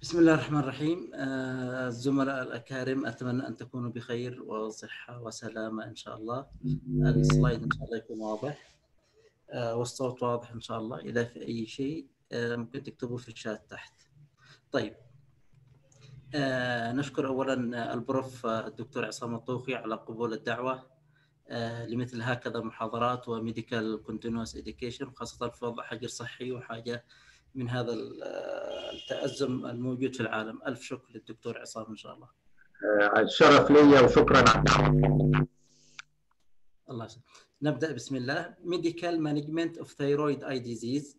بسم الله الرحمن الرحيم آه، الزملاء الأكارم أتمنى أن تكونوا بخير وصحة وسلامة إن شاء الله السلايد إن شاء الله يكون واضح آه، والصوت واضح إن شاء الله إذا في أي شيء آه، ممكن تكتبوا في الشات تحت طيب نشكر أولا البروف الدكتور عصام الطوخي على قبول الدعوة لمثل هكذا محاضرات وميديكال كونتينوس اديوكيشن خاصة في وضع حجر صحي وحاجة من هذا التأزم الموجود في العالم ألف شكر للدكتور عصام إن شاء الله الشرف لي وشكرا على الدعوة الله يسلمك نبدأ بسم الله Medical Management of Thyroid Eye Disease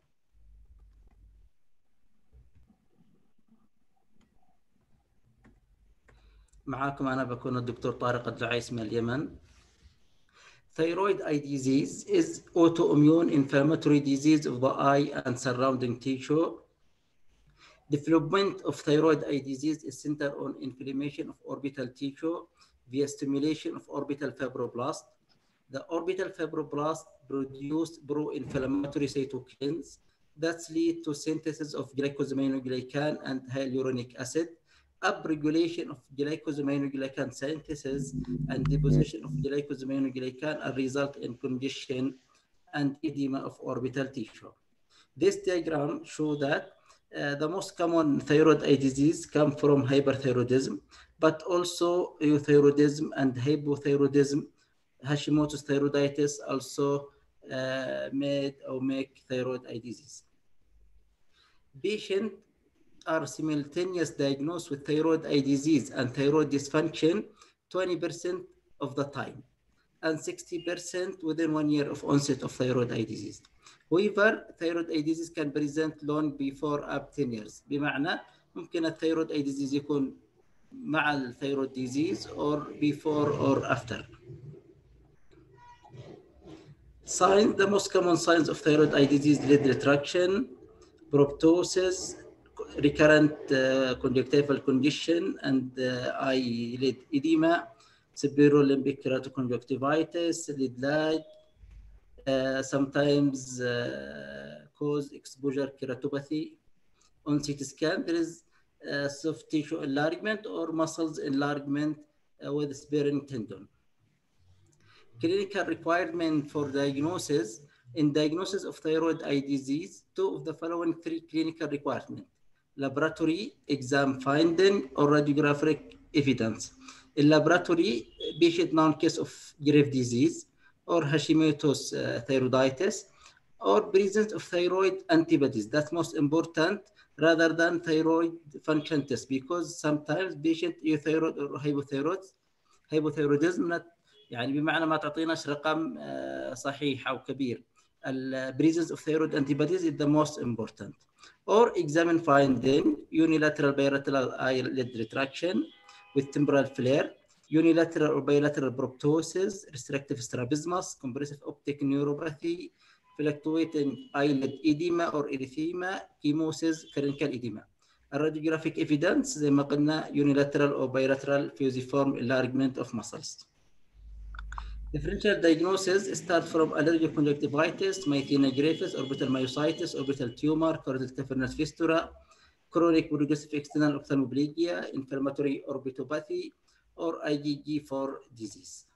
معاكم أنا بكون الدكتور طارق الدعيس من اليمن Thyroid eye disease is autoimmune inflammatory disease of the eye and surrounding tissue. Development of thyroid eye disease is centered on inflammation of orbital tissue via stimulation of orbital fibroblast. The orbital fibroblast produce pro-inflammatory cytokines that lead to synthesis of glycosaminoglycan and hyaluronic acid upregulation of glycosaminoglycan synthesis and deposition of glycosaminoglycan and result in congestion and edema of orbital tissue. This diagram shows that uh, the most common thyroid eye disease come from hyperthyroidism, but also euthyroidism and hypothyroidism, Hashimoto's thyroiditis also uh, made or make thyroid eye disease. Patient are simultaneously diagnosed with thyroid eye disease and thyroid dysfunction 20% of the time and 60% within one year of onset of thyroid eye disease. However, thyroid eye disease can present long before up 10 years بمعنى ممكن الثيرويد eye disease يكون مع الثيرويد disease or before or after. Signs, the most common signs of thyroid eye disease lid retraction, proptosis, recurrent uh, conjunctival condition and uh, eyelid edema, severolimbic keratoconjunctivitis, lid lag, uh, sometimes uh, cause exposure keratopathy. On CT scan, there is uh, soft tissue enlargement or muscles enlargement uh, with sparing tendon. Clinical requirement for diagnosis. In diagnosis of thyroid eye disease, two of the following three clinical requirements laboratory exam finding or radiographic evidence. In laboratory, patient known case of grave disease or Hashimoto's uh, thyroiditis or presence of thyroid antibodies. That's most important rather than thyroid function test because sometimes patient euthyroid or hypothyroid hypothyroidism not يعني بمعنى ما تعطيناش رقم صحيح او كبير. ال presence of thyroid antibodies is the most important. or examine finding unilateral bilateral eyelid retraction with temporal flare, unilateral or bilateral proptosis, restrictive strabismus, compressive optic neuropathy, fluctuating eyelid edema or erythema, chemosis, clinical edema. الراديوجرافيك evidence زي ما قلنا unilateral or bilateral fusiform enlargement of muscles. Differential diagnosis start from allergic conjunctivitis, myasthenia gravis, orbital myositis, orbital tumor, choroidal cavernous fistula, chronic progressive external ophthalmoplegia, inflammatory orbitopathy, or IgG4 disease.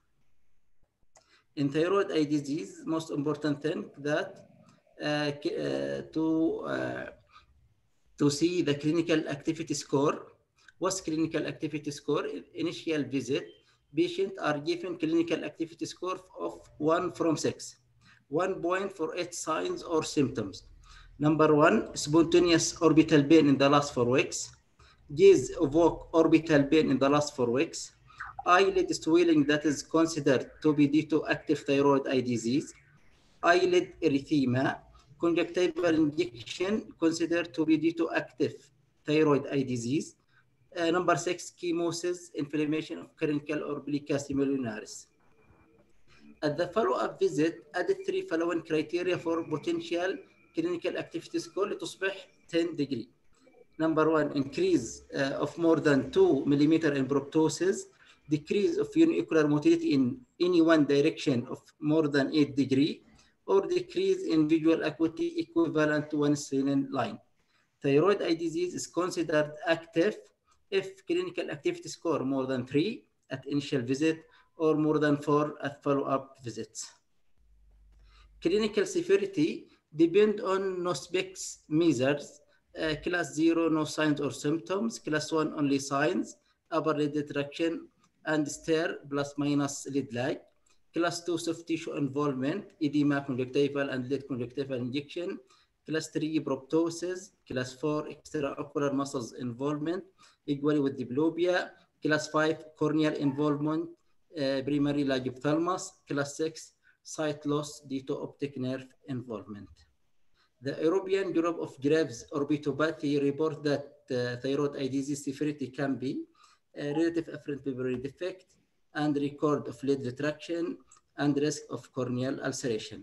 In thyroid eye disease, most important thing that uh, uh, to uh, to see the clinical activity score. What's clinical activity score? Initial visit, patients are given clinical activity score of 1 from 6. One point for eight signs or symptoms. Number one, spontaneous orbital pain in the last four weeks. Gaze evoke orbital pain in the last four weeks. Eyelid swelling that is considered to be due to active thyroid eye disease. Eyelid erythema. Conjunctival injection considered to be due to active thyroid eye disease. Uh, number six, chemosis, inflammation of clinical oblique similionaris. At the follow-up visit, added three following criteria for potential clinical activity score لتصبح 10 degree. Number one, increase uh, of more than two millimeter in proptosis, decrease of uniocular motility in any one direction of more than eight degree, or decrease in visual acuity equivalent to one Stellan line. Thyroid eye disease is considered active if clinical activity score more than three at initial visit or more than four at follow-up visits. Clinical severity depend on NOSPEX measures, uh, class zero, no signs or symptoms, class one, only signs, upper lid retraction, and stare plus minus lid lag. Class two, soft tissue involvement, edema, conjunctival, and lid conjunctival injection. Class three, proptosis. Class four, extraocular muscles involvement, equally with diplopia. Class five, corneal involvement, uh, primary large ophthalmos. Class six, sight loss due to optic nerve involvement. The European Bureau of Graves Orbitopathy report that uh, thyroid eye disease severity can be a relative afferent pupillary defect and record of lid retraction and risk of corneal ulceration.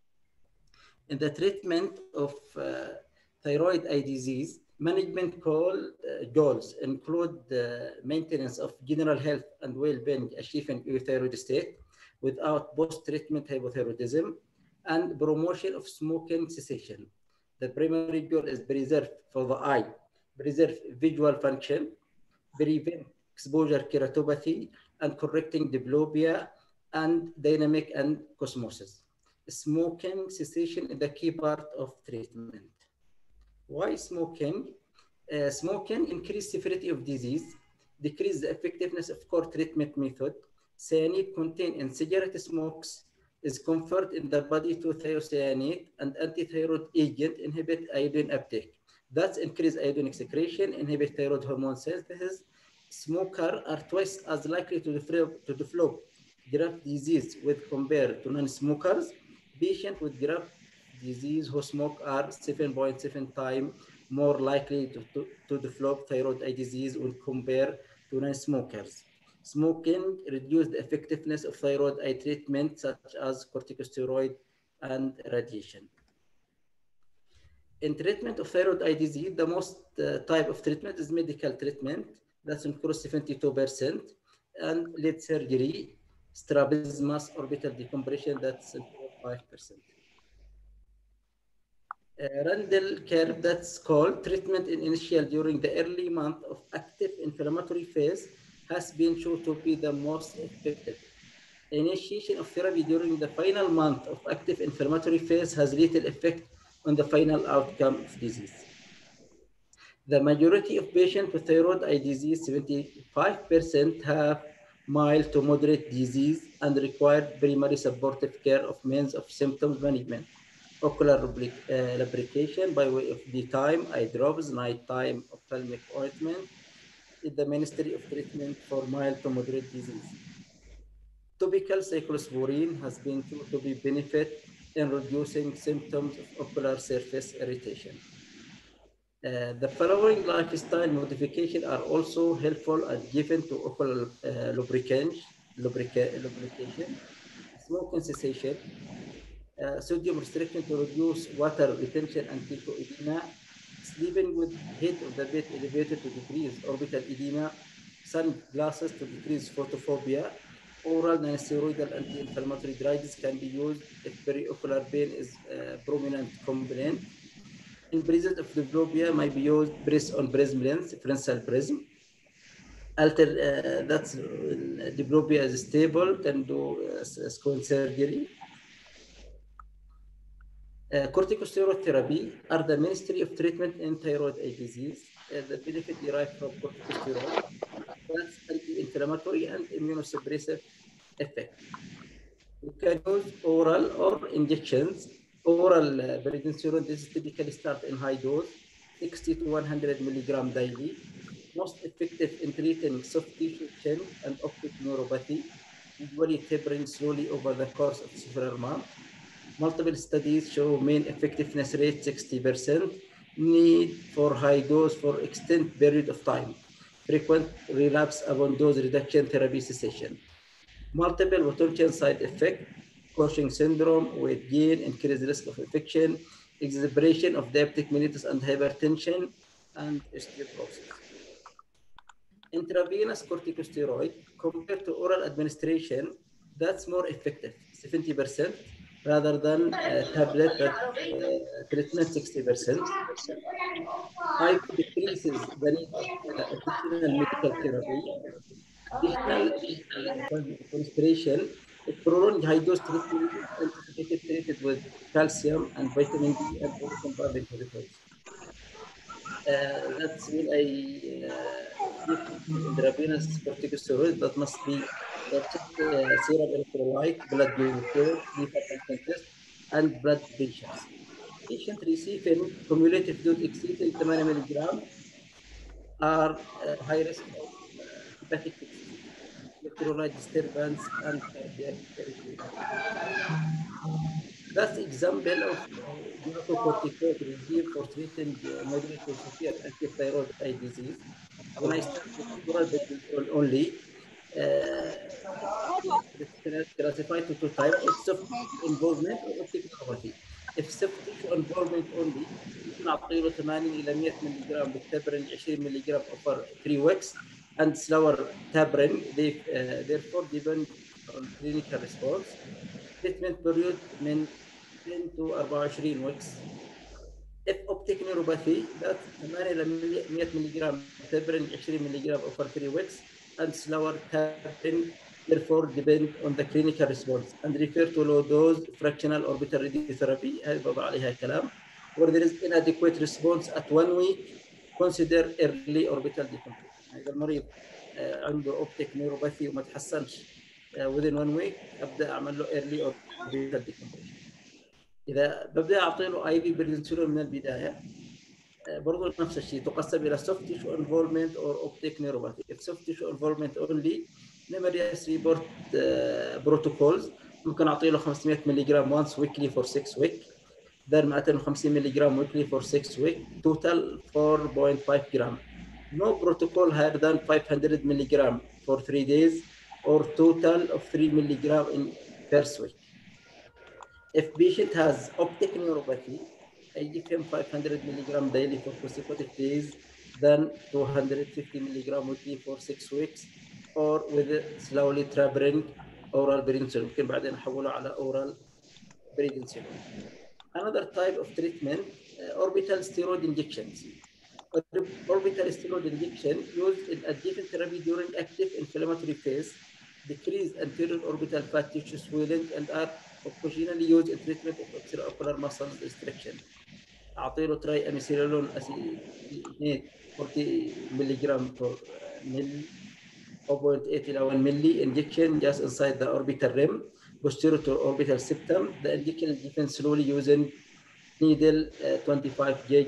In the treatment of uh, thyroid eye disease, management call, uh, goals include the maintenance of general health and well-being achieving euthyroid state without post-treatment hypothyroidism and promotion of smoking cessation. The primary goal is preserve for the eye, preserve visual function, prevent exposure keratopathy, and correcting diplopia and dynamic and cosmosis. Smoking cessation is the key part of treatment. Why smoking? Uh, smoking increase severity of disease, decrease the effectiveness of core treatment method. Cyanide contained in cigarette smokes is converted in the body to thiocyanate and antithyroid agent inhibit iodine uptake. That's increase iodine secretion, inhibit thyroid hormone synthesis. Smoker are twice as likely to develop, to develop graft disease with compared to non-smokers. Patients with graft disease who smoke are 7.7 times more likely to, to, to develop thyroid eye disease when compared to non-smokers. Smoking reduces the effectiveness of thyroid eye treatment such as corticosteroid and radiation. In treatment of thyroid eye disease, the most uh, type of treatment is medical treatment. That's includes 72%, and lid surgery, strabismus, orbital decompression, that's 5%. Uh, Randall curve that's called treatment in initial during the early month of active inflammatory phase has been shown to be the most effective. Initiation of therapy during the final month of active inflammatory phase has little effect on the final outcome of disease. The majority of patients with thyroid eye disease, 75% have mild to moderate disease and require primary supportive care of means of symptoms management. Ocular lubric uh, lubrication by way of daytime eye drops, nighttime ophthalmic ointment, is the ministry of treatment for mild to moderate disease. Topical cyclosporine has been shown to be benefit in reducing symptoms of ocular surface irritation. Uh, the following lifestyle modifications are also helpful and given to ocular uh, lubricant, lubrica, lubrication, smoking cessation, uh, sodium restriction to reduce water retention and tissue edema, sleeping with head of the bed elevated to decrease orbital edema, sunglasses to decrease photophobia, oral non-steroidal anti-inflammatory drugs can be used if periocular pain is a prominent complaint. In presence of diplopia, might be used breast on prism lens, Fresnel prism. Alter, uh, that's uh, diplopia is stable, can do uh, scone surgery. Uh, corticosteroid therapy are the ministry of treatment in thyroid eye disease. Uh, the benefit derived from corticosteroid, that's anti-inflammatory and immunosuppressive effect. You can use oral or injections. Oral uh, prednisolone, this is typically start in high dose, 60 to 100 milligram daily. Most effective in treating soft tissue chin and optic neuropathy, usually tapering slowly over the course of several months. Multiple studies show main effectiveness rate 60%, need for high dose for extended period of time, frequent relapse upon dose reduction therapy cessation. Multiple potential side effects, Cushing syndrome, weight gain, increased risk of infection, exacerbation of diabetic mellitus and hypertension, and osteoporosis. Intravenous corticosteroid compared to oral administration, that's more effective, 70%, rather than uh, tablet that uh, treatment 60%. Five decreases the need of uh, additional medical therapy. Additional concentration, it prolonged high dose treatment anticipated treated with calcium and vitamin D and compound inhibitors. Uh, that's when I uh, give intravenous corticosteroid that must be check uh, serum electrolyte, blood glucose, liver function test, and blood pressure. Patient receiving cumulative dose exceeding 8 milligram are uh, high risk of uh, hepatic electrolyte disturbance and cardiac That's example of glucocorticoid regime for treating uh, moderate to severe anti-thyroid eye disease. When I started oral control only, classified to two types of soft involvement or optic neuropathy. If soft tissue involvement only ممكن اعطي له 80 الى 100 ملي جرام بالتابرين 20 ملي جرام over 3 weeks and slower tabrin they uh, therefore depend on clinical response treatment period من 10 to 24 weeks if optic neuropathy that's 8 الى 100 ملي جرام tabrin 20 ملي جرام over 3 weeks and slower tapping therefore depend on the clinical response and refer to low dose fractional orbital radiotherapy هذه بضع عليها كلام where there is inadequate response at one week consider early orbital decompression اذا المريض عنده optic neuropathy وما تحسنش within one week ابدا اعمل له early orbital decompression اذا ببدا اعطي له اي بي بريدنسولون من البدايه برضه نفس الشيء تقسم الى soft tissue involvement or optic neuropathy. If soft tissue involvement only numerous report uh, protocols ممكن اعطي له 500 ملي جرام once weekly for 6 week then 250 ملي جرام weekly for 6 week total 4.5 جرام no protocol higher than 500 ملي جرام for 3 days or total of 3 ملي جرام in first week if patient has optic neuropathy I give him 500 milligram daily for consecutive days, then 250 milligram weekly for six weeks, or with slowly traveling oral prednisolone. ممكن بعدين نحوله على oral prednisolone. Another type of treatment, uh, orbital steroid injections. Orbital steroid injection used in adjuvant therapy during active inflammatory phase, decrease anterior orbital fat tissue swelling and are occasionally used in treatment of extraocular muscle restriction. اعطي له تراي اميسيلولون 40 ملي جرام per ml 0.8 الى 1 ملي injection just inside the orbital rim posterior to orbital septum the injection is given slowly using needle uh, 25 gauge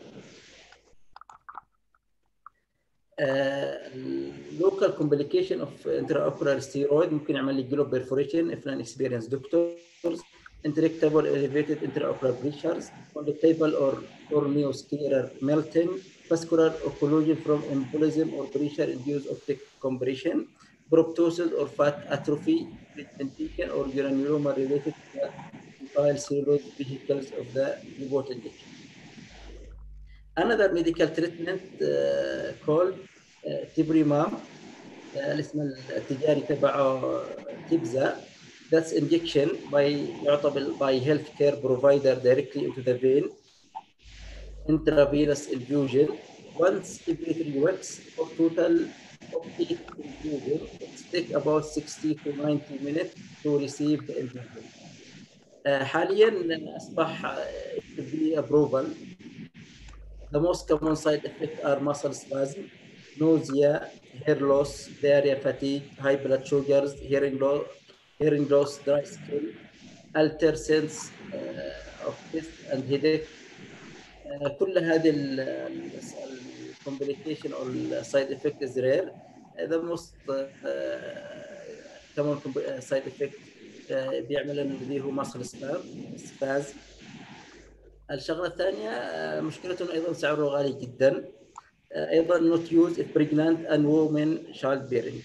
uh, local complication of intraocular steroid ممكن يعمل لي جلوب perforation if non experienced doctors intractable elevated intraocular pressures, conjunctival or corneoscleral melting, vascular occlusion from embolism or pressure-induced optic compression, proptosis or fat atrophy, pigmentation or granuloma related to the cellulose vehicles of the pivot injection. Another medical treatment uh, called uh, tibrimam, الاسم التجاري تبعه تبزا that's injection by يعطى by healthcare provider directly into the vein intravenous infusion once every three weeks for total of eight infusion it take about 60 to 90 minutes to receive the infusion uh, حاليا اصبح FDA approval the most common side effects are muscle spasm nausea hair loss diarrhea fatigue high blood sugars hearing loss hearing loss, dry skin, alter sense uh, of taste and headache. Uh, كل هذه الكومبليكيشن او السايد افكت از رير the most uh, common side effect بيعمل اللي هو muscle spasm الشغله الثانيه مشكلته ايضا سعره غالي جدا ايضا not used if pregnant and women child bearing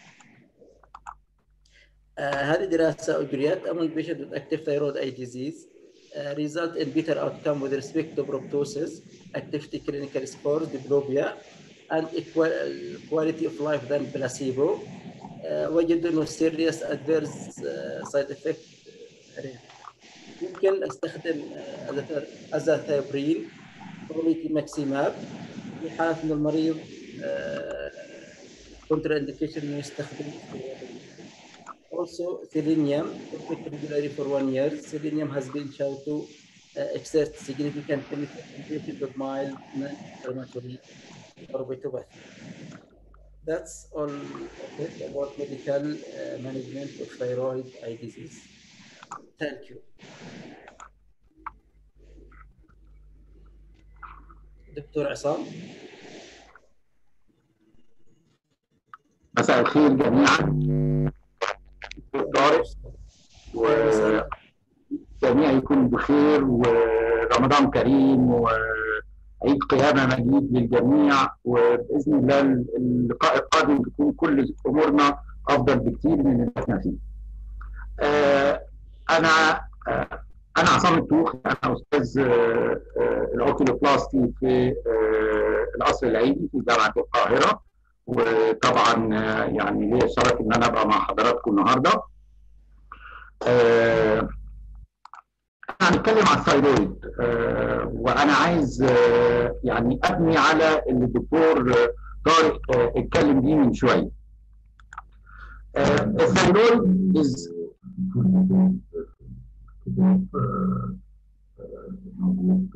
Uh, هذه دراسة أجريت among patients with active thyroid eye disease uh, result in better outcome with respect to proptosis, activity clinical scores, diplopia, and equal quality of life than placebo. Uh, وجدوا انه serious adverse uh, side effect ممكن استخدم ازاثيبرين بروبيتي ماكسيماب في حاله ان المريض كونتر انديكيشن انه يستخدم also selenium regularly for one year selenium has been shown to uh, exert significant benefit in patients with mild non-inflammatory orbitopathy that's all about medical uh, management of thyroid eye disease thank you دكتور عصام مساء الخير جميعا طارق وجميع يكون بخير ورمضان كريم وعيد قيامه مجيد للجميع وباذن الله اللقاء القادم تكون كل امورنا افضل بكثير من اللي احنا فيه. انا انا عصام التوخ انا استاذ الاوكيلوبلاستي في القصر العيني في جامعه القاهره وطبعا يعني ليا الشرف ان انا ابقى مع حضراتكم النهارده. انا هنتكلم عن الثايرويد وانا عايز يعني ابني على اللي الدكتور طارق اتكلم بيه من شويه. الثايرويد is موجود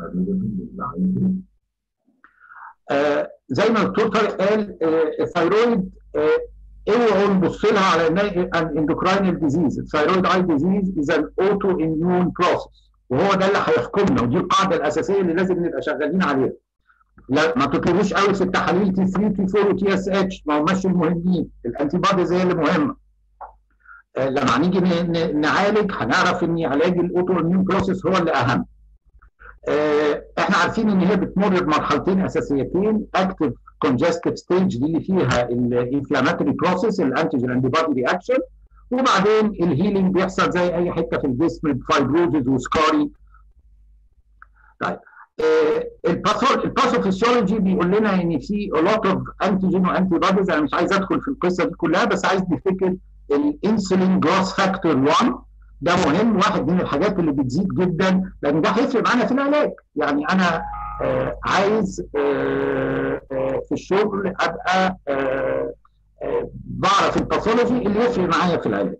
آه زي ما الدكتور طارق قال آه الثايرويد اوعوا نبص لها على انها ان اندوكراينال ديزيز الثايرويد اي ديزيز از ان اوتو اميون بروسس وهو ده اللي هيحكمنا ودي القاعده الاساسيه اللي لازم نبقى شغالين عليها لا ما تطلبوش قوي في التحاليل تي 3 تي 4 وتي اس اتش ما هماش المهمين الانتي بوديز هي اللي مهمه آه لما هنيجي نعالج هنعرف ان علاج الاوتو اميون بروسس هو اللي اهم آه احنا عارفين ان هي بتمر بمرحلتين اساسيتين اكتف كونجستيف ستيج دي اللي فيها الانفلاماتوري بروسيس الانتيجين انتي بودي رياكشن وبعدين الهيلينج بيحصل زي اي حته في الجسم فايبروزز وسكاري طيب آه الباثوفيسيولوجي بيقول لنا ان في a lot of انتيجين وانتي بوديز انا مش عايز ادخل في القصه دي كلها بس عايز نفتكر الانسولين جروث فاكتور 1 ده مهم واحد من الحاجات اللي بتزيد جدا لان ده هيفرق معانا في العلاج يعني انا آه عايز آه آه في الشغل ابقى آه آه بعرف الباثولوجي اللي يفرق معايا في العلاج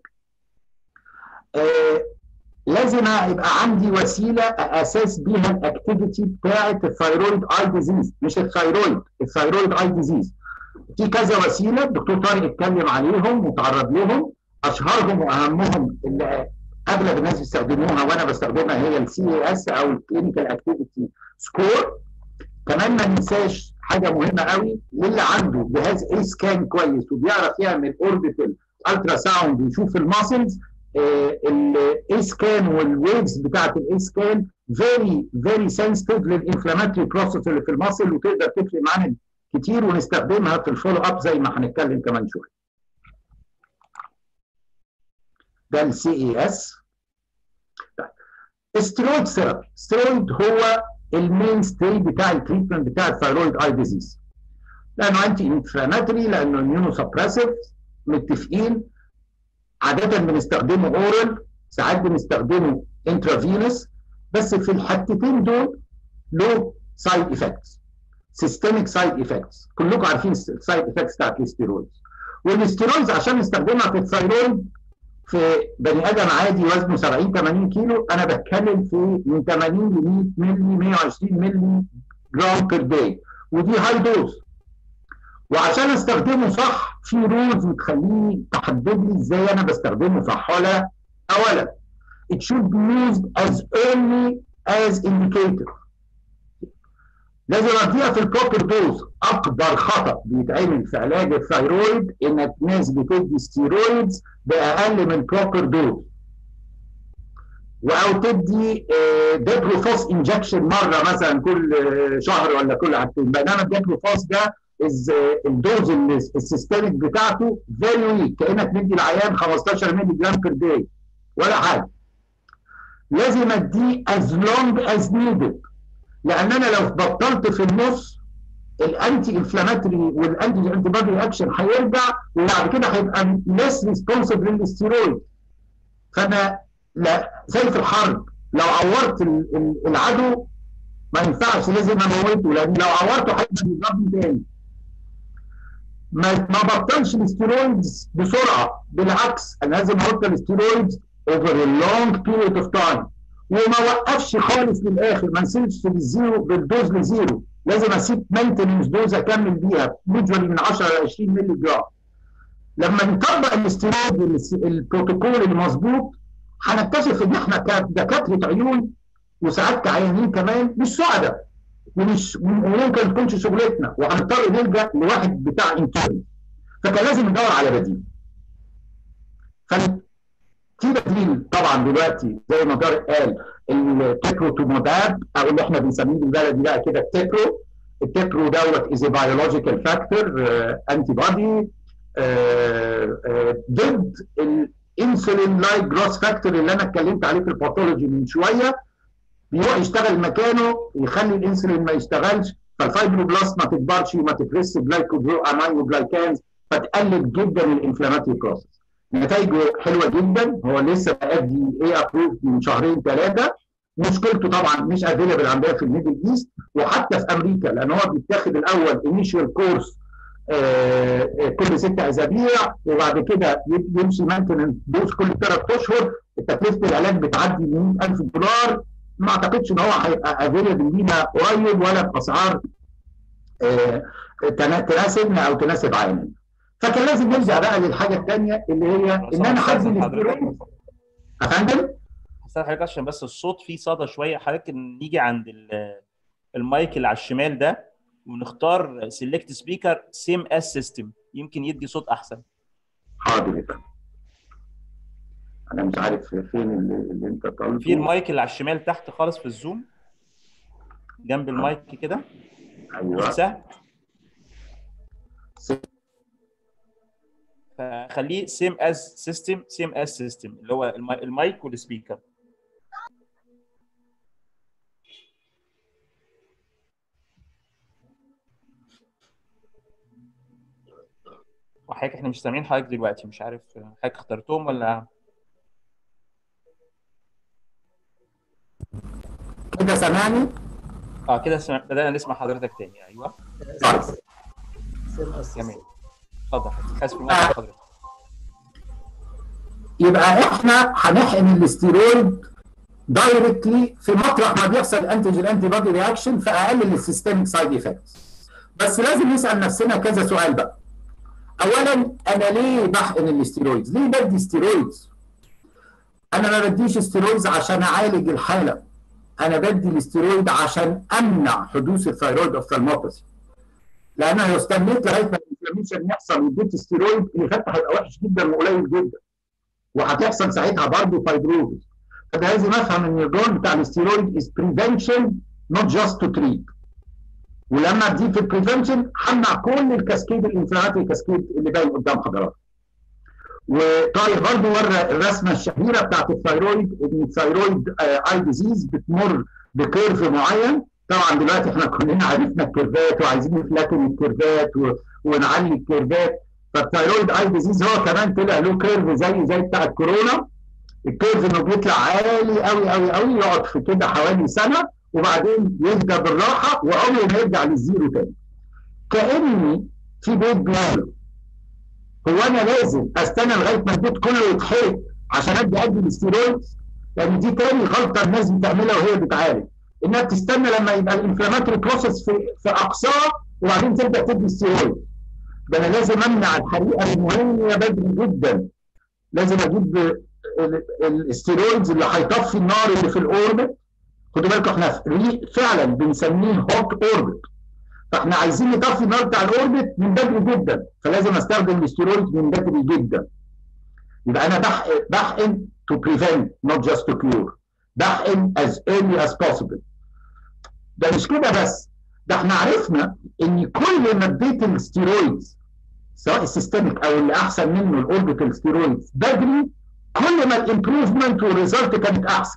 آه لازم يبقى عندي وسيله اساس بيها الاكتيفيتي بتاعه الثايرويد اي ديزيز مش الثايرويد الثايرويد اي ديزيز في كذا وسيله الدكتور طارق اتكلم عليهم وتعرض لهم اشهرهم واهمهم اللي اغلب الناس بيستخدموها وانا بستخدمها هي السي اي اس او الكلينيكال اكتيفيتي سكور كمان ما ننساش حاجه مهمه قوي للي عنده جهاز اي سكان كويس وبيعرف يعمل اوربيتال الترا ساوند ويشوف الماسلز الاي سكان والويفز بتاعت الاي سكان فيري فيري سنسيتيف للانفلاماتوري بروسيس اللي في الماسل وتقدر تفرق معانا كتير ونستخدمها في الفولو اب زي ما هنتكلم كمان شويه. ده السي اي اس ستيرويد ثيرابي ستيرويد هو المين ستي بتاع التريتمنت بتاع الثايرويد اي ديزيز لانه انتي انفلاماتوري لانه اميونو سبريسيف متفقين عاده بنستخدمه اورال ساعات بنستخدمه انترافينوس بس في الحتتين دول له سايد افكتس سيستميك سايد افكتس كلكم عارفين السايد افكتس بتاعت الستيرويدز والستيرويدز عشان نستخدمها في الثايرويد في بني ادم عادي وزنه 70 80 كيلو انا بتكلم في من 80 ل 100 مللي 120 مللي جرام بير داي ودي هاي دوز وعشان استخدمه صح في رولز بتخليني تحدد لي ازاي انا بستخدمه صح ولا اولا it should be used as early as indicated لازم اديها في البروبر دوز اكبر خطا بيتعمل في علاج الثايرويد انك ناس بتدي ستيرويدز باقل من بروبر دوز او تدي ديبروفوس انجكشن مره مثلا كل شهر ولا كل حاجتين بينما الديبروفوس ده الدوز السيستميك بتاعته فيري ويك كانك مدي العيان 15 مللي جرام بير داي ولا حاجه لازم اديه از لونج از نيدد لان انا لو بطلت في النص الانتي انفلاماتوري والانتي انتي بودي رياكشن هيرجع وبعد كده هيبقى ليس ريسبونسيف للستيرويد فانا لا زي في الحرب لو عورت العدو ما ينفعش لازم اموته لان لو عورته هيبقى بيضربني تاني ما ما بطلش الاستيرويدز بسرعه بالعكس انا لازم ابطل الاستيرويدز over a long period of time وما وقفش خالص للاخر ما نسيبش بالزيرو بالدوز لزيرو لازم اسيب مينتنس دوز اكمل بيها يوجوالي من 10 ل 20 مللي جرام لما نطبق الاستيرويد البروتوكول المظبوط هنكتشف ان احنا كدكاتره عيون وساعات كعيانين كمان مش سعداء ومش وممكن ما تكونش شغلتنا وهنضطر نلجا لواحد بتاع انترن فكان لازم ندور على بديل في بديل طبعا دلوقتي زي ما طارق قال التكروتوموداب او اللي احنا بنسميه بالبلدي بقى كده التكرو التكرو دوت از بيولوجيكال فاكتور انتي بودي ضد الانسولين لايك جروس فاكتور اللي انا اتكلمت عليه في الباثولوجي من شويه بيروح يشتغل مكانه يخلي الانسولين ما يشتغلش فالفايبروبلاست ما تكبرش وما تفرزش جلايكوجلو امينو جلايكانز فتقلل جدا الانفلاماتوري بروسس نتائجه حلوه جدا هو لسه ادي ايه ابروف من شهرين ثلاثه مشكلته طبعا مش افيلبل عندنا في الميدل ايست وحتى في امريكا لان هو بيتاخد الاول انيشال كورس آه كل ست اسابيع وبعد كده يمشي مانتننس دوز كل ثلاث اشهر تكلفه العلاج بتعدي 100000 دولار ما اعتقدش ان هو هيبقى افيلبل لينا قريب ولا باسعار آه تناسبنا او تناسب عيننا فكان لازم نرجع بقى للحاجه الثانيه اللي هي ان انا هدي الاستيرويد افندم استاذ حضرتك عشان بس الصوت فيه صدى شويه حضرتك نيجي عند المايك اللي على الشمال ده ونختار سيلكت سبيكر سيم اس سيستم يمكن يدي صوت احسن حاضر يا فندم انا مش عارف فين اللي, اللي انت طالبه في المايك اللي على الشمال تحت خالص في الزوم جنب المايك كده ايوه سهل فخليه سيم از سيستم سيم از سيستم اللي هو المايك والسبيكر وحضرتك احنا مش سامعين حضرتك دلوقتي مش عارف حضرتك اخترتهم ولا كده سامعني؟ اه كده سمع... بدأنا نسمع حضرتك تاني ايوه جميل اتفضل حاسس في حضرتك يبقى احنا هنحقن الاستيرويد دايركتلي في مطرح ما بيحصل انتيجين انتي بودي رياكشن فاقلل السيستميك سايد افكتس بس لازم نسال نفسنا كذا سؤال بقى اولا انا ليه بحقن الاستيرويدز؟ ليه بدي استيرويدز؟ انا ما بديش استيرويدز عشان اعالج الحاله انا بدي الاستيرويد عشان امنع حدوث الثيرويد اوفثالموباثي لان لو استنيت لغايه ما الانفلاميشن يحصل واديت استيرويد الايفكت هيبقى وحش جدا وقليل جدا وهتحصل ساعتها برضه فايبروزس فده لازم افهم ان الرول بتاع الاستيرويد از بريفنشن نوت جاست تو تريت ولما اديه في البريفنشن همنع كل الكاسكيد الانفلاماتوري كاسكيد اللي باين قدام حضراتكم وطارق برضه ورى الرسمه الشهيره بتاعت الثيرويد ان الثيرويد اي ديزيز بتمر بكيرف معين طبعا دلوقتي احنا كلنا عرفنا الكيرفات وعايزين نفلتن الكيرفات و... ونعلي الكيرفات فالثيرويد اي ديزيز هو كمان طلع له كيرف زي زي بتاع الكورونا الكيرف انه بيطلع عالي قوي قوي قوي يقعد في كده حوالي سنه وبعدين يهدى بالراحه وعمره ما يرجع للزيرو تاني كاني في بيت بيعمل هو انا لازم استنى لغايه ما البيت كله يتحرق عشان ادي ادي الاستيرويد لان دي تاني غلطه الناس بتعملها وهي بتعالج انها بتستنى لما يبقى الانفلاماتوري بروسس في في اقصاه وبعدين تبدا تدي استيرويد ده انا لازم امنع الحريقه المهمه بدري جدا لازم اجيب الاستيرويدز اللي هيطفي النار اللي في الاوربت خدوا بالكم احنا فعلا بنسميه هوت اوربت فاحنا عايزين نطفي النار بتاع الاوربت من بدري جدا فلازم استخدم الاستيرويد من بدري جدا يبقى انا بحقن بحقن to prevent not just to cure بحقن as early as possible ده مش كده بس ده احنا عرفنا ان كل ما اديت الستيرويدز سواء السيستميك او اللي احسن منه الاوربيتال ستيرويدز بدري كل ما الامبروفمنت والريزلت كانت احسن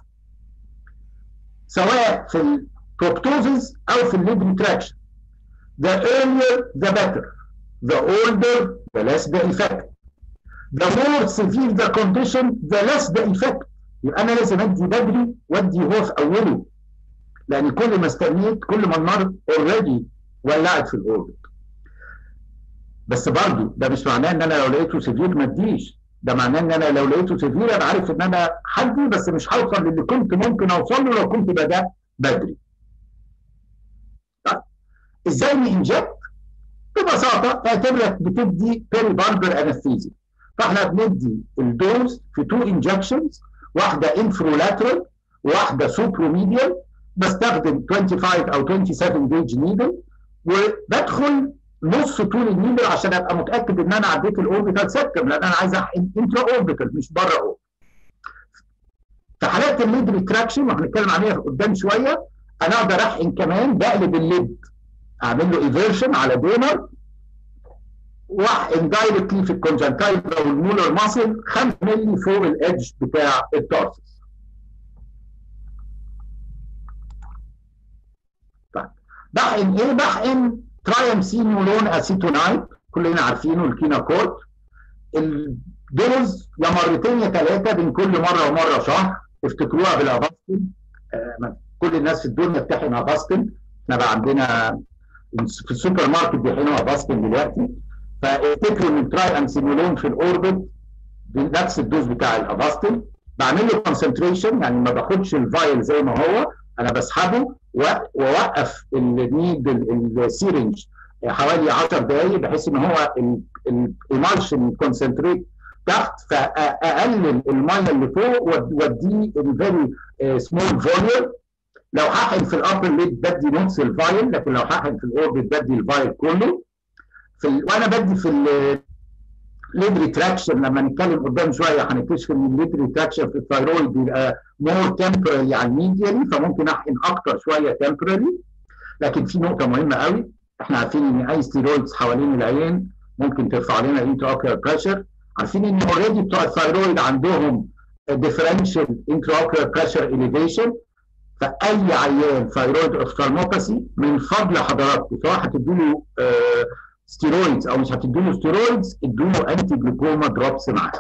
سواء في البروبتوزز او في الليد ريتراكشن the earlier the better the older the less the effect the more severe the condition the less the effect يبقى انا لازم ادي بدري وادي هو في اوله لان كل ما استنيت كل ما النار اوريدي ولعت في الاوربت بس برضه ده مش معناه ان انا لو لقيته سيفير ما اديش ده معناه ان انا لو لقيته سيفير انا عارف ان انا حدي بس مش هوصل للي كنت ممكن اوصل له لو كنت بدات بدري. طيب ازاي ننجكت؟ ببساطه اعتبرك بتدي بيري باربر انستيزيا فاحنا بندي الدوز في تو انجكشنز واحده انفرولاترال وواحده سوبروميديال بستخدم 25 او 27 جيج نيدل وبدخل نص طول النيدل عشان ابقى متاكد ان انا عديت الاوربيتال سيبتم لان انا عايز احقن انترا اوربيتال مش بره اوربيتال. في حالات الليد ريتراكشن وهنتكلم عليها قدام شويه انا اقدر احقن كمان بقلب الليد اعمل له ايفيرشن على دونر واحقن دايركتلي في الكونجنتايفا والمولر ماسل 5 مللي فوق الادج بتاع التارسس. طيب بحقن ايه؟ بحقن ترايمسينولون اسيتونايت كلنا عارفينه الكيناكورت الدوز يا مرتين يا ثلاثه بين كل مره ومره شهر افتكروها بالافاستين آه كل الناس في الدنيا بتحقن افاستين احنا بقى عندنا في السوبر ماركت بيحقنوا افاستين دلوقتي فافتكروا ان الترايمسينولون في الاوربت بنفس الدوز بتاع الافاستين بعمل له كونسنتريشن يعني ما باخدش الفايل زي ما هو انا بسحبه واوقف النيد السيرنج حوالي 10 دقائق بحيث ان هو الايمالشن كونسنتريت تحت فاقلل الميه اللي فوق واديه الفيري سمول فوليوم لو هحقن في الابر ليد بدي نص الفايل لكن لو هحقن في الاوربت بدي الفايل كله في ال... وانا بدي في الليد ريتراكشن لما نتكلم قدام شويه هنكتشف ان الليد ريتراكشن في الثايرويد بيبقى مور تمبرالي عن ميديالي فممكن احقن اكتر شويه تمبرالي لكن في نقطه مهمه قوي احنا عارفين ان اي ستيرويدز حوالين العين ممكن ترفع لنا انترا اوكيولار بريشر عارفين ان اوريدي بتوع الثايرويد عندهم ديفرنشال انترا اوكيولار بريشر اليفيشن فاي عيان ثايرويد اوفثالموباثي من فضل حضراتكم سواء هتدوا له آه ستيرويدز او مش هتدوا له ستيرويدز ادوا له انتي جلوكوما دروبس معاه.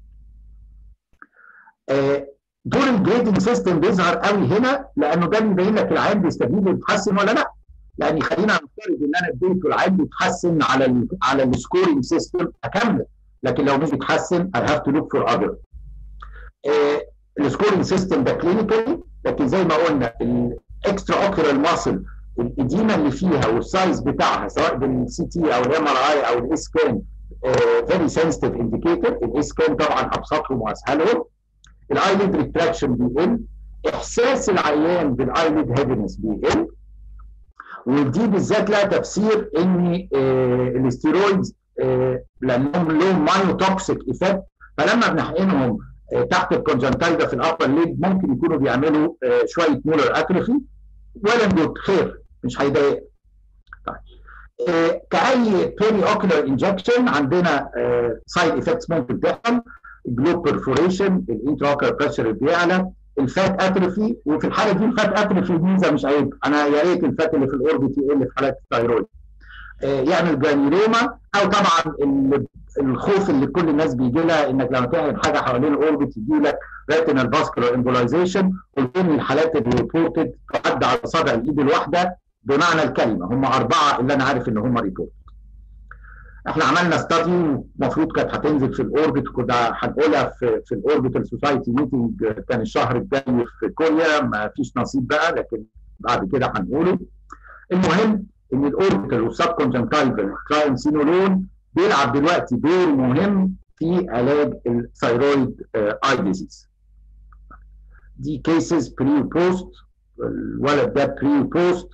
آه دور الجريدنج سيستم بيظهر قوي هنا لانه ده بيبين لك العيان بيستجيب ويتحسن ولا لا. يعني خلينا نفترض ان انا اديته العيان بيتحسن على ال على السكورينج سيستم اكمل لكن لو مش بيتحسن I have to look for other. آه السكورينج سيستم ده كلينيكالي لكن زي ما قلنا الاكسترا اوكيولار ماسل الاديمه اللي فيها والسايز بتاعها سواء بالسي تي او الام ار اي او الاي سكان فيري سنسيتيف انديكيتور الاي سكان طبعا ابسطهم واسهلهم الايليد ريتراكشن بيقل احساس العيان بالايليد هيفنس بيقل ودي بالذات لها تفسير ان آه الاستيرويدز آه لانهم لهم مايوتوكسيك ايفكت فلما بنحقنهم آه تحت الكونجنتايفا في الابر ليد ممكن يكونوا بيعملوا شويه مولر اتروفي ولا جود خير مش هيضايق طيب آه كاي بيري اوكولار انجكشن عندنا سايد آه افكتس ممكن تحصل جلوب بيرفوريشن الانترا اوكولار بريشر بيعلى الفات اتروفي وفي الحاله دي الفات اتروفي ميزه مش عيب انا يا ريت الفات اللي في الاوربت يقل في حالات الثايرويد آه يعمل جرانيولوما او طبعا الخوف اللي كل الناس بيجي لها انك لما تعمل حاجه حوالين الاوربت يجي لك ريتينال فاسكولار امبولايزيشن قلت ان الحالات اللي ريبورتد تعدى على صابع الايد الواحده بمعنى الكلمه هم اربعه اللي انا عارف ان هم ريبورت. احنا عملنا ستادي المفروض كانت هتنزل في الاوربت كنا هنقولها في في الاوربيتال سوسايتي ميتنج كان الشهر الجاي في كوريا ما فيش نصيب بقى لكن بعد كده هنقوله. المهم ان الاوربيتال والسب كونجنتايفال ترايمسينولون بيلعب دلوقتي دور مهم في علاج الثايرويد اي ديزيز دي كيسز بري وبوست الولد ده بري وبوست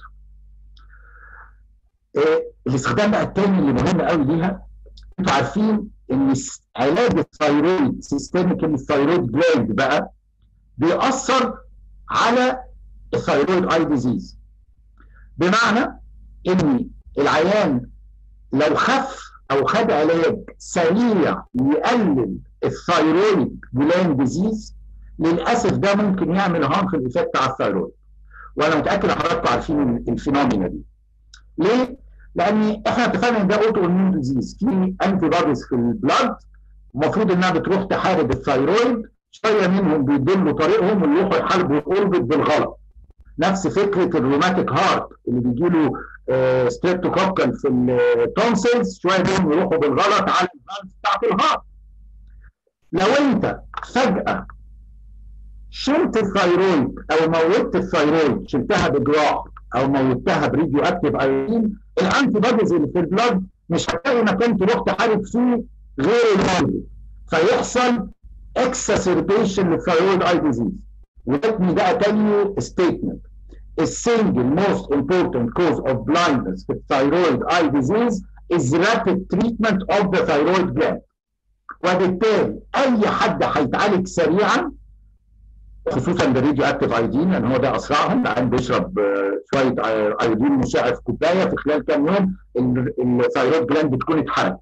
الاستخدام بقى الثاني اللي مهم قوي ليها انتوا عارفين ان علاج الثايرويد سيستميك الثايرويد جلاند بقى بيأثر على الثايرويد اي ديزيز بمعنى ان العيان لو خف او خد علاج سريع يقلل الثايرويد جلاند ديزيز للاسف ده ممكن يعمل هارمفul ايفكت على الثايرويد وانا متاكد حضراتكم عارفين الفينومينا دي ليه؟ لان احنا اتفقنا ان ده اوتو اميون ديزيز في انتي بوديز في البلاد المفروض انها بتروح تحارب الثايرويد شويه منهم بيدلوا طريقهم ويروحوا يحاربوا الاوربت بالغلط نفس فكره الروماتيك هارت اللي بيجي له ستريبتوكوكل في التونسلز شويه منهم يروحوا بالغلط على الفالف بتاعت الهارت لو انت فجاه شلت الثايرويد او موتت الثايرويد شلتها بجراح او موتها بريديو اكتيف ايودين الانتي بوديز اللي في البلاد مش هتلاقي مكان تروح تحارب فيه غير المرض فيحصل exacerbation للثايرويد اي ديزيز ولكن me بقى تاني statement the single most important cause of blindness في thyroid eye disease is rapid treatment of the thyroid gland وبالتالي اي حد هيتعالج سريعا خصوصا بالراديو اكتيف ايودين لان هو ده اسرعهم لان بيشرب شويه ايودين مشع في كوبايه في خلال كام يوم الثايرويد جلاند بتكون اتحرقت.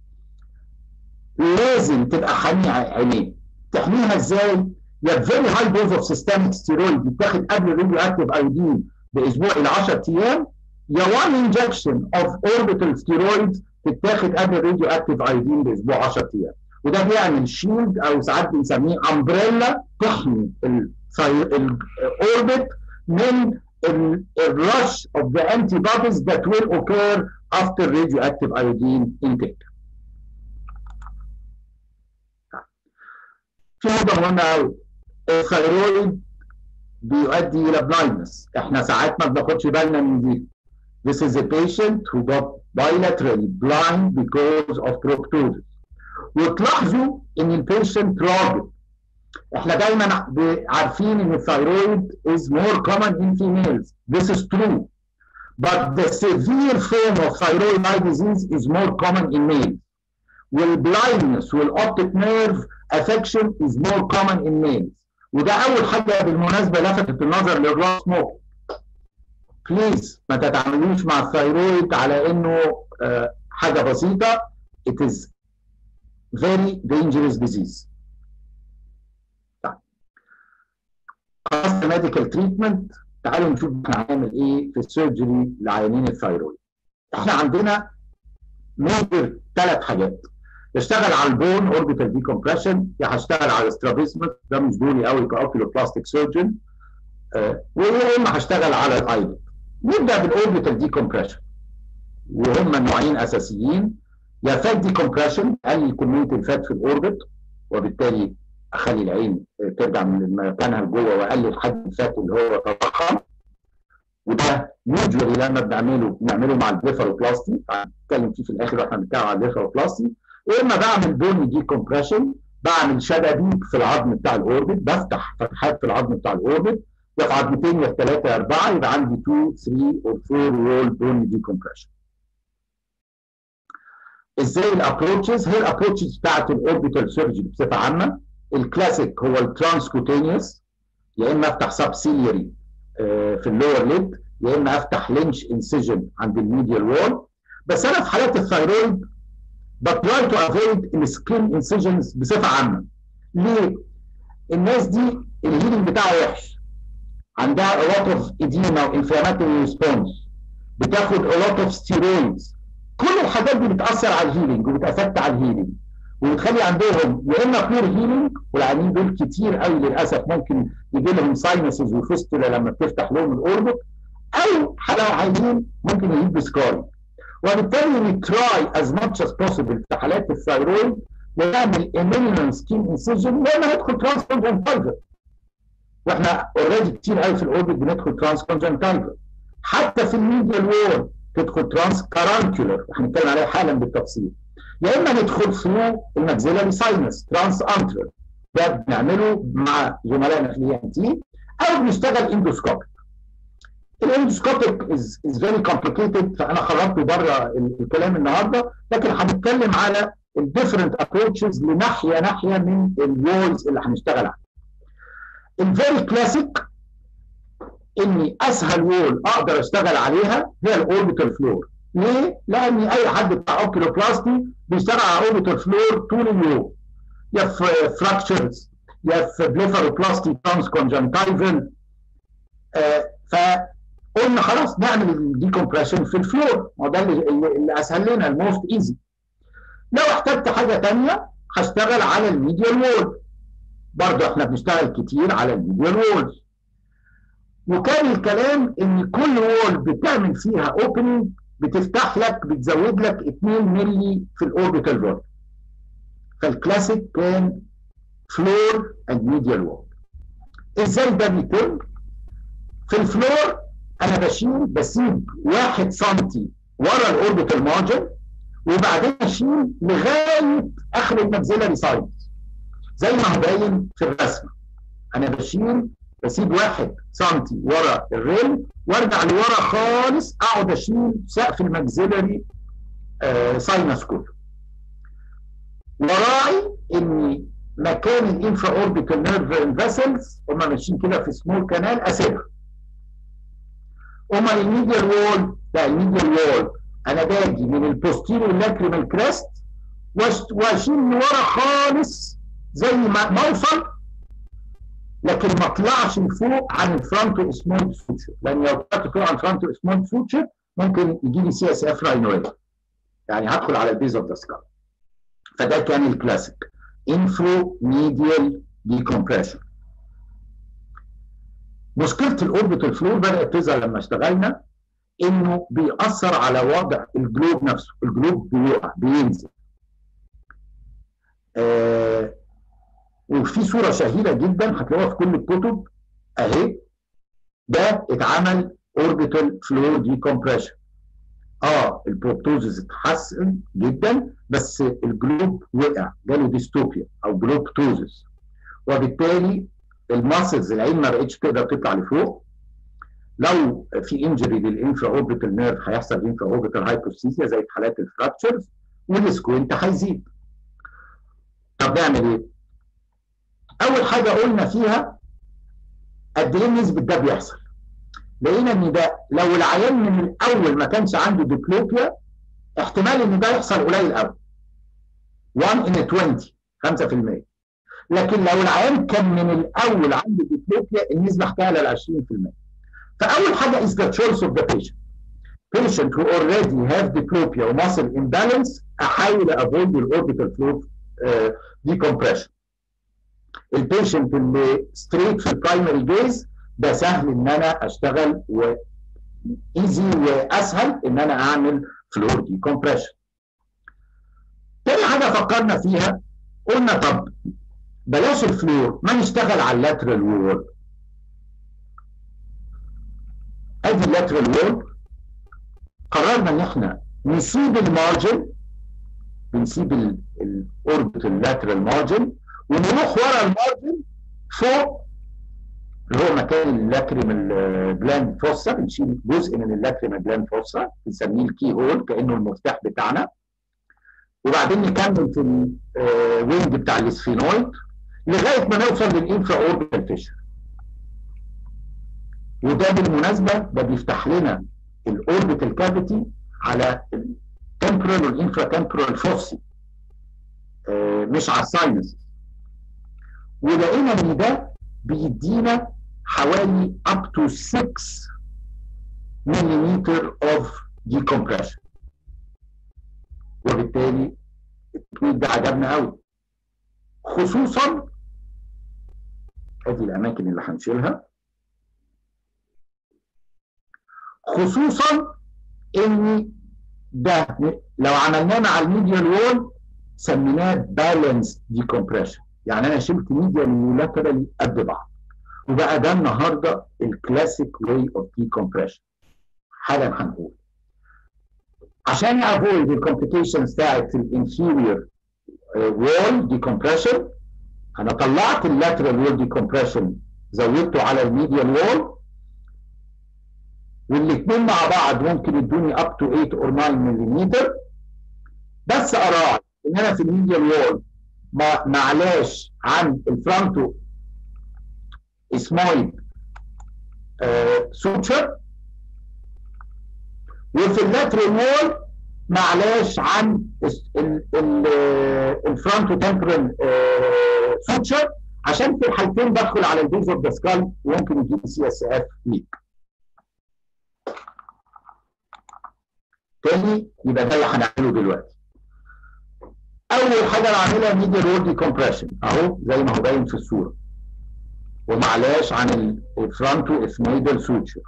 لازم تبقى حامي عينيه. تحميها ازاي؟ يا فيري هاي دوز اوف سيستميك ستيرويد بيتاخد قبل الراديو اكتيف ايودين باسبوع الى 10 ايام يا وان انجكشن اوف اوربيتال ستيرويد تتاخد قبل الراديو اكتيف ايودين باسبوع 10 ايام. وده بيعمل شيلد او ساعات بنسميه امبريلا تحمي الاوربت من الرش of the antibodies that will occur after radioactive iodine intake. في نقطة مهمة قوي الثيرويد بيؤدي إلى blindness احنا ساعات ما بناخدش بالنا من دي. This is a patient who got bilaterally blind because of proptosis. وتلاحظوا ان البيشنت راجل احنا دايما عارفين ان الثايرويد is more common in females this is true but the severe form of thyroid eye disease is more common in males والblindness والoptic nerve affection is more common in males وده اول حاجه بالمناسبه لفتت النظر للراس موك بليز ما تتعاملوش مع الثايرويد على انه uh, حاجه بسيطه it is very dangerous disease. خلاص الميديكال تريتمنت تعالوا نشوف احنا هنعمل ايه في السيرجري لعيانين الثايرويد. احنا عندنا ميجر ثلاث حاجات يشتغل على البون اوربيتال ديكومبريشن يا هشتغل على الاسترابيزمس ده مش دوري قوي كاوكيلو بلاستيك سيرجن آه ويا اما هشتغل على الايلت. نبدا بالاوربيتال ديكومبريشن وهم نوعين اساسيين يا فات ديكومبريشن اقلل كميه الفات في الاوربت وبالتالي اخلي العين ترجع من مكانها لجوه واقلل حجم الفات اللي هو تضخم وده يوجوالي لما بنعمله بنعمله مع البليفروبلاستي هنتكلم فيه في الاخر واحنا بنتكلم على البليفروبلاستي يا اما بعمل بون ديكومبريشن بعمل شبابيك في العظم بتاع الاوربت بفتح فتحات في العظم بتاع الاوربت يا في عظمتين يا في ثلاثه يا اربعه يبقى عندي 2 3 او 4 وول بون ديكومبريشن ازاي الابروتشز هي الابروتشز بتاعت الاوربيتال سيرجري بصفه عامه الكلاسيك هو الترانسكوتينيوس يا اما افتح سب سيليري في اللور ليد يا اما افتح لينش انسيجن عند الميديال وول بس انا في حالات الثايرويد بتراي تو افويد السكين انسيجنز بصفه عامه ليه؟ الناس دي الهيلينج بتاعها وحش عندها a lot of edema وانفلاماتوري response بتاخد a lot of steroids كل الحاجات دي بتاثر على الهيلينج وبتافكت على الهيلينج وبتخلي عندهم يا اما بيور هيلينج والعيانين دول كتير قوي للاسف ممكن يجي لهم ساينسز وفيستولا لما بتفتح لهم الاوربت او حالة عيانين ممكن يجيب سكاري وبالتالي we try as much as possible في حالات الثايرويد نعمل eminent سكين انسيجن لما ندخل ترانس كونجنتايفر واحنا اوريدي كتير قوي في الاوربت بندخل ترانس كونجنتايفر حتى في الميديال وول تدخل ترانس كارانكولر هنتكلم عليها حالا بالتفصيل يا اما ندخل ثرو الماكسيلاري ساينس ترانس انترال ده بنعمله مع زملائنا في الاي ام تي او بنشتغل اندوسكوبيك الاندوسكوبيك از از فيري كومبليكيتد فانا خرجت بره الكلام النهارده لكن هنتكلم على الديفرنت ابروتشز لناحيه ناحيه من الوولز اللي هنشتغل عليها. الفيري كلاسيك اني اسهل وول اقدر اشتغل عليها هي الاوربيتال فلور. ليه؟ لان اي حد بتاع اوكيلوبلاستي بيشتغل على اوربيتال فلور طول اليوم. يا في فراكشرز يا في بليفروبلاستي ترانس كونجنتايفل آه فقلنا خلاص نعمل الديكومبريشن في الفلور وده اللي, اللي اسهل لنا الموست ايزي. لو احتجت حاجه ثانيه هشتغل على الميديال وول برضه احنا بنشتغل كتير على الميديال وولز وكان الكلام ان كل وول بتعمل فيها اوبننج بتفتح لك بتزود لك 2 مللي في الاوربيتال فولت فالكلاسيك كان فلور اند ميديال وول ازاي ده بيتم في الفلور انا بشيل بسيب 1 سم ورا الاوربيتال مارجن وبعدين اشيل لغايه اخر الماكسيلاري سايد زي ما هو باين في الرسمه انا بشيل بسيب 1 سم ورا الريل وارجع لورا خالص اقعد اشيل سقف الماكسيلاري آه ساينس كله وراعي ان مكان الانفرا اوربيتال نيرف فيسلز هم ماشيين كده في سمول كانال اسيبها امال الميديال وول لا الميديال وول انا باجي من البوستيريور لاكريمال كريست واشيل لورا خالص زي ما ما اوصل لكن ما اطلعش لفوق عن الفرونتو اسمونت فوتشر لان لو طلعت فوق عن الفرونتو اسمونت فوتشر ممكن يجي لي سي اس اف راينويد يعني هدخل على البيز اوف ذا سكال فده كان الكلاسيك انفرو ميديال ديكومبريشن مشكله الاوربيتال فلور بدات تظهر لما اشتغلنا انه بيأثر على وضع الجلوب نفسه الجلوب بيقع بينزل آه وفي صوره شهيره جدا هتلاقوها في كل الكتب اهي ده اتعمل اوربيتال فلور ديكومبريشن اه البروبتوزز اتحسن جدا بس الجلوب وقع جاله ديستوبيا او جلوبتوزز وبالتالي الماسلز العين ما بقتش تقدر تطلع لفوق لو في انجري للانفرا اوربيتال نيرف هيحصل انفرا اوربيتال هايبوستيسيا زي في حالات الفراكتشرز والسكوينت هيزيد طب نعمل ايه؟ اول حاجه قلنا فيها قد ايه نسبه ده بيحصل لقينا ان ده لو العيان من الاول ما كانش عنده ديبلوبيا احتمال ان ده يحصل قليل قوي 1 in 20 5% لكن لو العيان كان من الاول عنده ديبلوبيا النسبه هتعلى ل 20% فاول حاجه is the choice of the patient patient who already have diplopia or muscle imbalance احاول avoid the orbital flow uh, decompression البيشنت اللي ستريت في البرايمري جيز ده سهل ان انا اشتغل و ايزي واسهل ان انا اعمل فلور ديكومبريشن تاني حاجه فكرنا فيها قلنا طب بلاش الفلور ما نشتغل على اللاترال وول ادي اللاترال وول قررنا ان احنا نسيب المارجن بنسيب الاوربت اللاترال مارجن ونروح ورا المارجن فوق اللي هو مكان اللاكريمال جلاند فوسا بنشيل جزء من اللاكريمال جلاند فوسا بنسميه الكي هول كانه المفتاح بتاعنا وبعدين نكمل في الوينج بتاع الاسفينويد لغايه ما نوصل للانفرا اوربيتال فيشر وده بالمناسبه ده بيفتح لنا الاوربيتال كافيتي على التمبرال والانفرا تمبرال فوسي مش على الساينس ولقينا ان ده بيدينا حوالي up to 6 ملم of decompression وبالتالي التكنيك ده عجبنا قوي خصوصا ادي الاماكن اللي هنشيلها خصوصا ان ده لو عملناه مع الميديال وول سميناه بالانس ديكومبريشن يعني انا شلت ميديال ولاترالي قد بعض وبقى ده النهارده الكلاسيك واي اوف ديكومبريشن حالا هنقول عشان افويد الكومبليكيشنز بتاعت الانفيريور وول ديكومبريشن انا طلعت اللاترال وول ديكومبريشن زودته على الميديال وول والاثنين مع بعض ممكن يدوني اب تو 8 اور 9 ملم بس اراعي ان انا في الميديال وول ما معلاش عن الفرونتو اسمويد آه سوتشر وفي اللاترال وول معلاش عن الفرونتو تمبرال آه سوتشر عشان في الحالتين بدخل على البيز اوف ذا سكال وممكن يجيب سي اس اف ليك تاني يبقى ده اللي هنعمله دلوقتي اول حاجه انا عاملها ميديال وول ديكمبريشن اهو زي ما هو باين في الصوره ومعلاش عن الفرونتو اثميدال سوتشر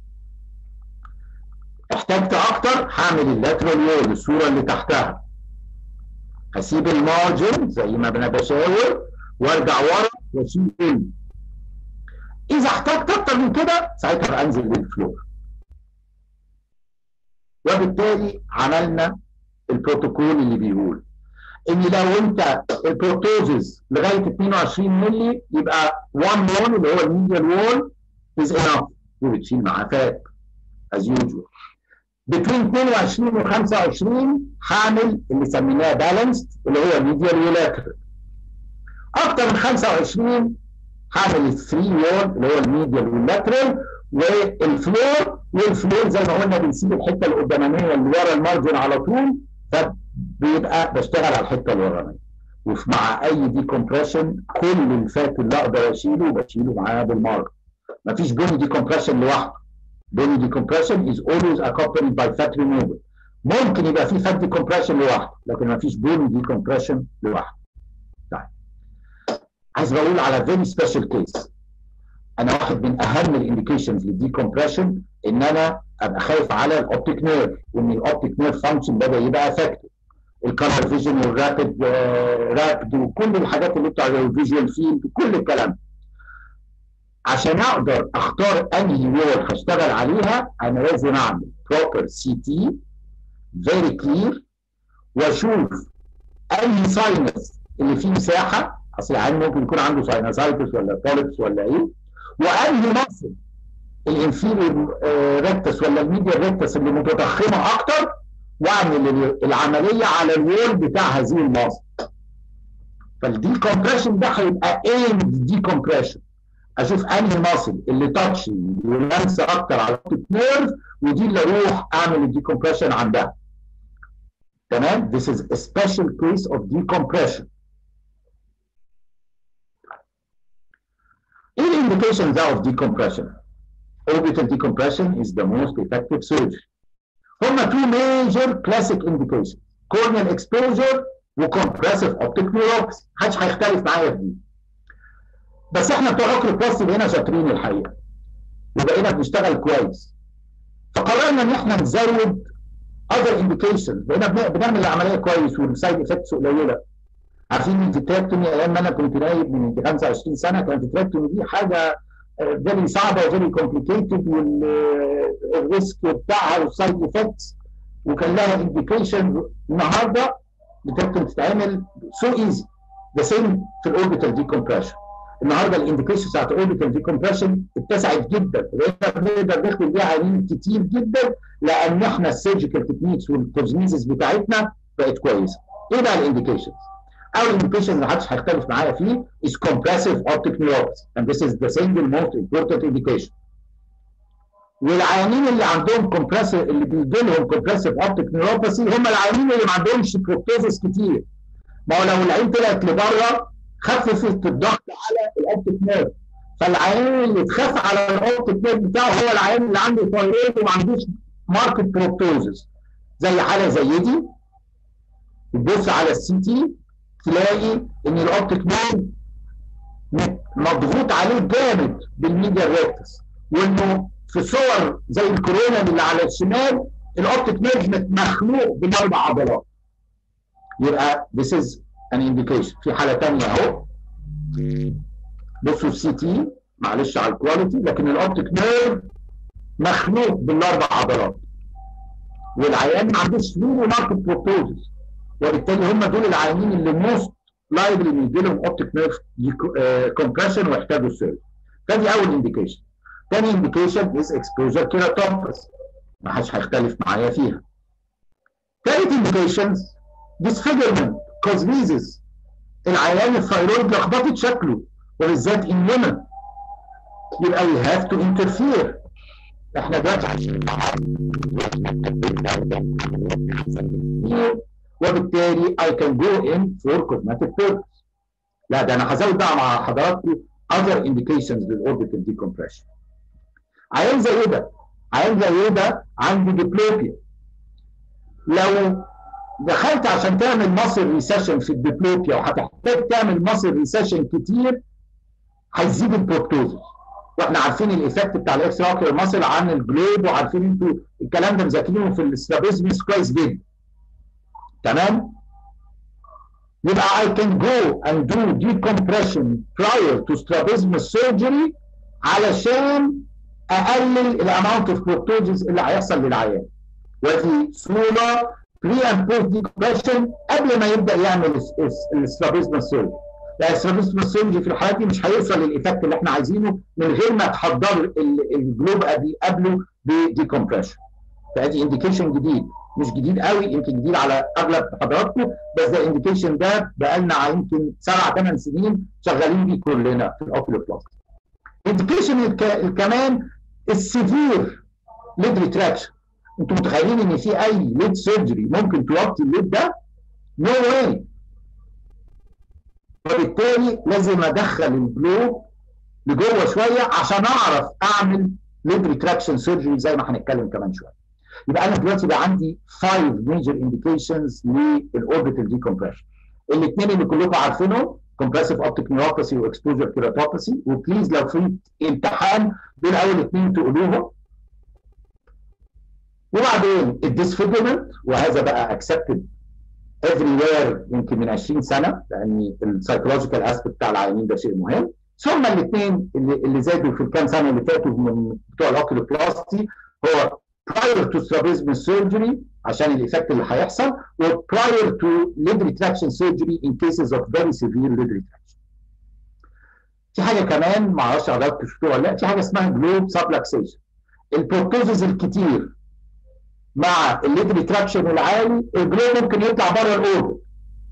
احتجت اكتر هعمل اللاترال وول الصوره اللي تحتها هسيب المارجن زي ما انا بشاور وارجع ورا واشيل ال اذا احتجت اكتر من كده ساعتها انزل للفلور وبالتالي عملنا البروتوكول اللي بيقول ان لو انت البروتوزز لغايه 22 مللي يبقى 1 وول اللي هو الميديال وول از انف وبتشيل معاه فات از يوجوال بين 22 و 25 هعمل اللي سميناه بالانسد اللي هو ميديال ولاترال اكتر من 25 هعمل الثري وول اللي هو الميديال واللاترال والفلور والفلور زي ما قلنا بنسيب الحته القدامانيه اللي ورا المارجن على طول فبيبقى بشتغل على الحته الورانيه ومع اي دي كومبريشن كل الفات اللي اقدر اشيله بشيله معاه بالمارجن مفيش بوني دي كومبريشن لوحده بوني دي كومبريشن is always accompanied by fat removal ممكن يبقى في فات دي كومبريشن لوحده لكن مفيش بوني دي كومبريشن لوحده طيب عايز بقول على فيري سبيشال كيس انا واحد من اهم الانديكيشنز للديكمبريشن ان انا ابقى خايف على الاوبتيك نيرف وان الاوبتيك نيرف فانكشن بدا يبقى افكتد الكالر فيجن والرابد رابد وكل الحاجات اللي بتاع الفيجوال فيلد وكل الكلام عشان اقدر اختار انهي وول هشتغل عليها انا لازم اعمل بروبر سي تي فيري كلير واشوف انهي ساينس اللي فيه مساحه اصل العين ممكن يكون عنده ساينسايتس ولا بوليبس ولا ايه وانهي مصل الانفيريور ريكتس ولا الميديا ريكتس اللي متضخمه اكتر واعمل العمليه على الوول بتاع هذه المصل فالدي كومبريشن ده هيبقى ايمد دي كومبريشن اشوف انهي ماسل اللي تاتش ولمس اكتر على النيرف ودي اللي اروح اعمل الدي كومبريشن عندها تمام this is a special case of decompression ايه الانديكيشنز of decompression orbital decompression is the most effective surgery هما two major classic indications corneal exposure وcompressive optic neuropathy محدش هيختلف معايا في دي بس احنا بتوع اوكر بلاستي بقينا شاطرين الحقيقه وبقينا بنشتغل كويس فقررنا ان احنا نزود other indications بقينا بنعمل العمليه كويس والسايد افكتس قليله عارفين الفيتراكتومي ايام ما انا كنت نايب من 25 سنه كانت الفيتراكتومي دي حاجه فيري صعبه وفيري كومبليكيتد والريسك بتاعها والسايد افكتس وكان لها انديكيشن النهارده بتمكن تتعمل سو ايزي ذا سيم في الاوربيتال ديكومبريشن النهارده الانديكيشن بتاعت الاوربيتال ديكومبريشن اتسعت جدا بقينا بنقدر ندخل بيها عيانين كتير جدا لان احنا السيرجيكال تكنيكس والكوزميزز بتاعتنا بقت كويسه. ايه بقى الانديكيشنز؟ اول انديكيشن اللي محدش هيختلف معايا فيه is compressive optic neuropathy and this is the single most important indication. والعيانين اللي عندهم كومبريسيف اللي بيجي لهم كومبريسيف اوبتيك نيوروباثي هم العيانين اللي ما عندهمش بروتوزس كتير. ما هو لو العين طلعت لبره خففت الضغط على الاوبتيك نيرف فالعيان اللي تخاف على الاوبتيك نيرف بتاعه هو العيان اللي عنده ثايرويد وما عندوش ماركت بروتوزس زي حاله زي دي تبص على السي تي تلاقي ان الاوبتيك نيرف مضغوط عليه جامد بالميديا ريكتس وانه في صور زي الكورونا اللي على الشمال الاوبتيك نيرف مخلوق بالاربع عضلات يبقى this is an indication في حاله ثانيه اهو بصوا السي تي معلش على الكواليتي لكن الاوبتيك نيرف مخلوق بالاربع عضلات والعيان ما عندوش فلو ماركت بروتوزس وبالتالي هم دول العيانين اللي موست لايبل ان يجي لهم اوبتيك نيرف كومبريشن ويحتاجوا سيرج فدي اول انديكيشن ثاني انديكيشن از اكسبوجر كيراتوبس ما حدش هيختلف معايا فيها ثالث انديكيشنز disfigurement cosmesis العيان الثايرويد لخبطت شكله وبالذات ان women يبقى we have to interfere احنا دلوقتي عايشين وبالتالي I can go in for cosmetic purpose لا ده انا هزود بقى مع حضراتكم other indications للاوربيتال decompression عيان زي ده عيان زي ده عندي ديبلوبيا لو دخلت عشان تعمل مصل ريسيشن في الديبلوبيا وهتحتاج تعمل مصل ريسيشن كتير هيزيد البروتوزس واحنا عارفين الايفكت بتاع الاكس راكر ماسل عن الجلوب وعارفين انتوا الكلام ده مذاكرينه في الاسترابيزمس كويس جدا تمام يبقى I can go and do decompression prior to strabismus surgery علشان اقلل الاماونت اوف بروتوزز اللي هيحصل للعيان وفي صوره بري اند بوست ديكومبريشن قبل ما يبدا يعمل السترابيزمس سيرجري يعني السترابيزمس سيرجري في الحالات دي مش هيوصل للايفكت اللي احنا عايزينه من غير ما تحضر الجلوب قبله بديكومبريشن فادي انديكيشن جديد مش جديد قوي يمكن جديد على اغلب حضراتكم بس ده الانديكيشن ده بقى لنا يمكن سبع ثمان سنين شغالين بيه كلنا في الاوكيولوبلاست. الانديكيشن كمان السيفير ليد ريتراكشن انتوا متخيلين ان في اي ليد سيرجري ممكن توطي الليد ده؟ نو no واي وبالتالي لازم ادخل الجلوب لجوه شويه عشان اعرف اعمل ليد ريتراكشن سيرجري زي ما هنتكلم كمان شويه. يبقى انا دلوقتي بقى عندي 5 ميجر انديكيشنز للاوربيتال ديكومبريشن الاثنين اللي كلكم عارفينهم كومبريسيف اوبتيك نيوروباثي واكسبوجر كيراتوباثي وبليز لو في امتحان دول اول اثنين تقولوهم وبعدين الديسفيجمنت وهذا بقى اكسبتد افري وير يمكن من 20 سنه لان السايكولوجيكال اسبكت بتاع العيانين ده شيء مهم ثم الاثنين اللي, اللي زادوا في الكام سنه اللي فاتوا من بتوع الاوكيولوبلاستي هو prior to strabismus surgery عشان الايفكت اللي هيحصل و prior to lid retraction surgery in cases of very severe lid retraction. في حاجه كمان ما اعرفش حضرتك شفتوها ولا لا في حاجه اسمها جلوب سبلكسيشن. البروتوزز الكتير مع الليد ريتراكشن العالي الجلوب ممكن يطلع بره الاوربت.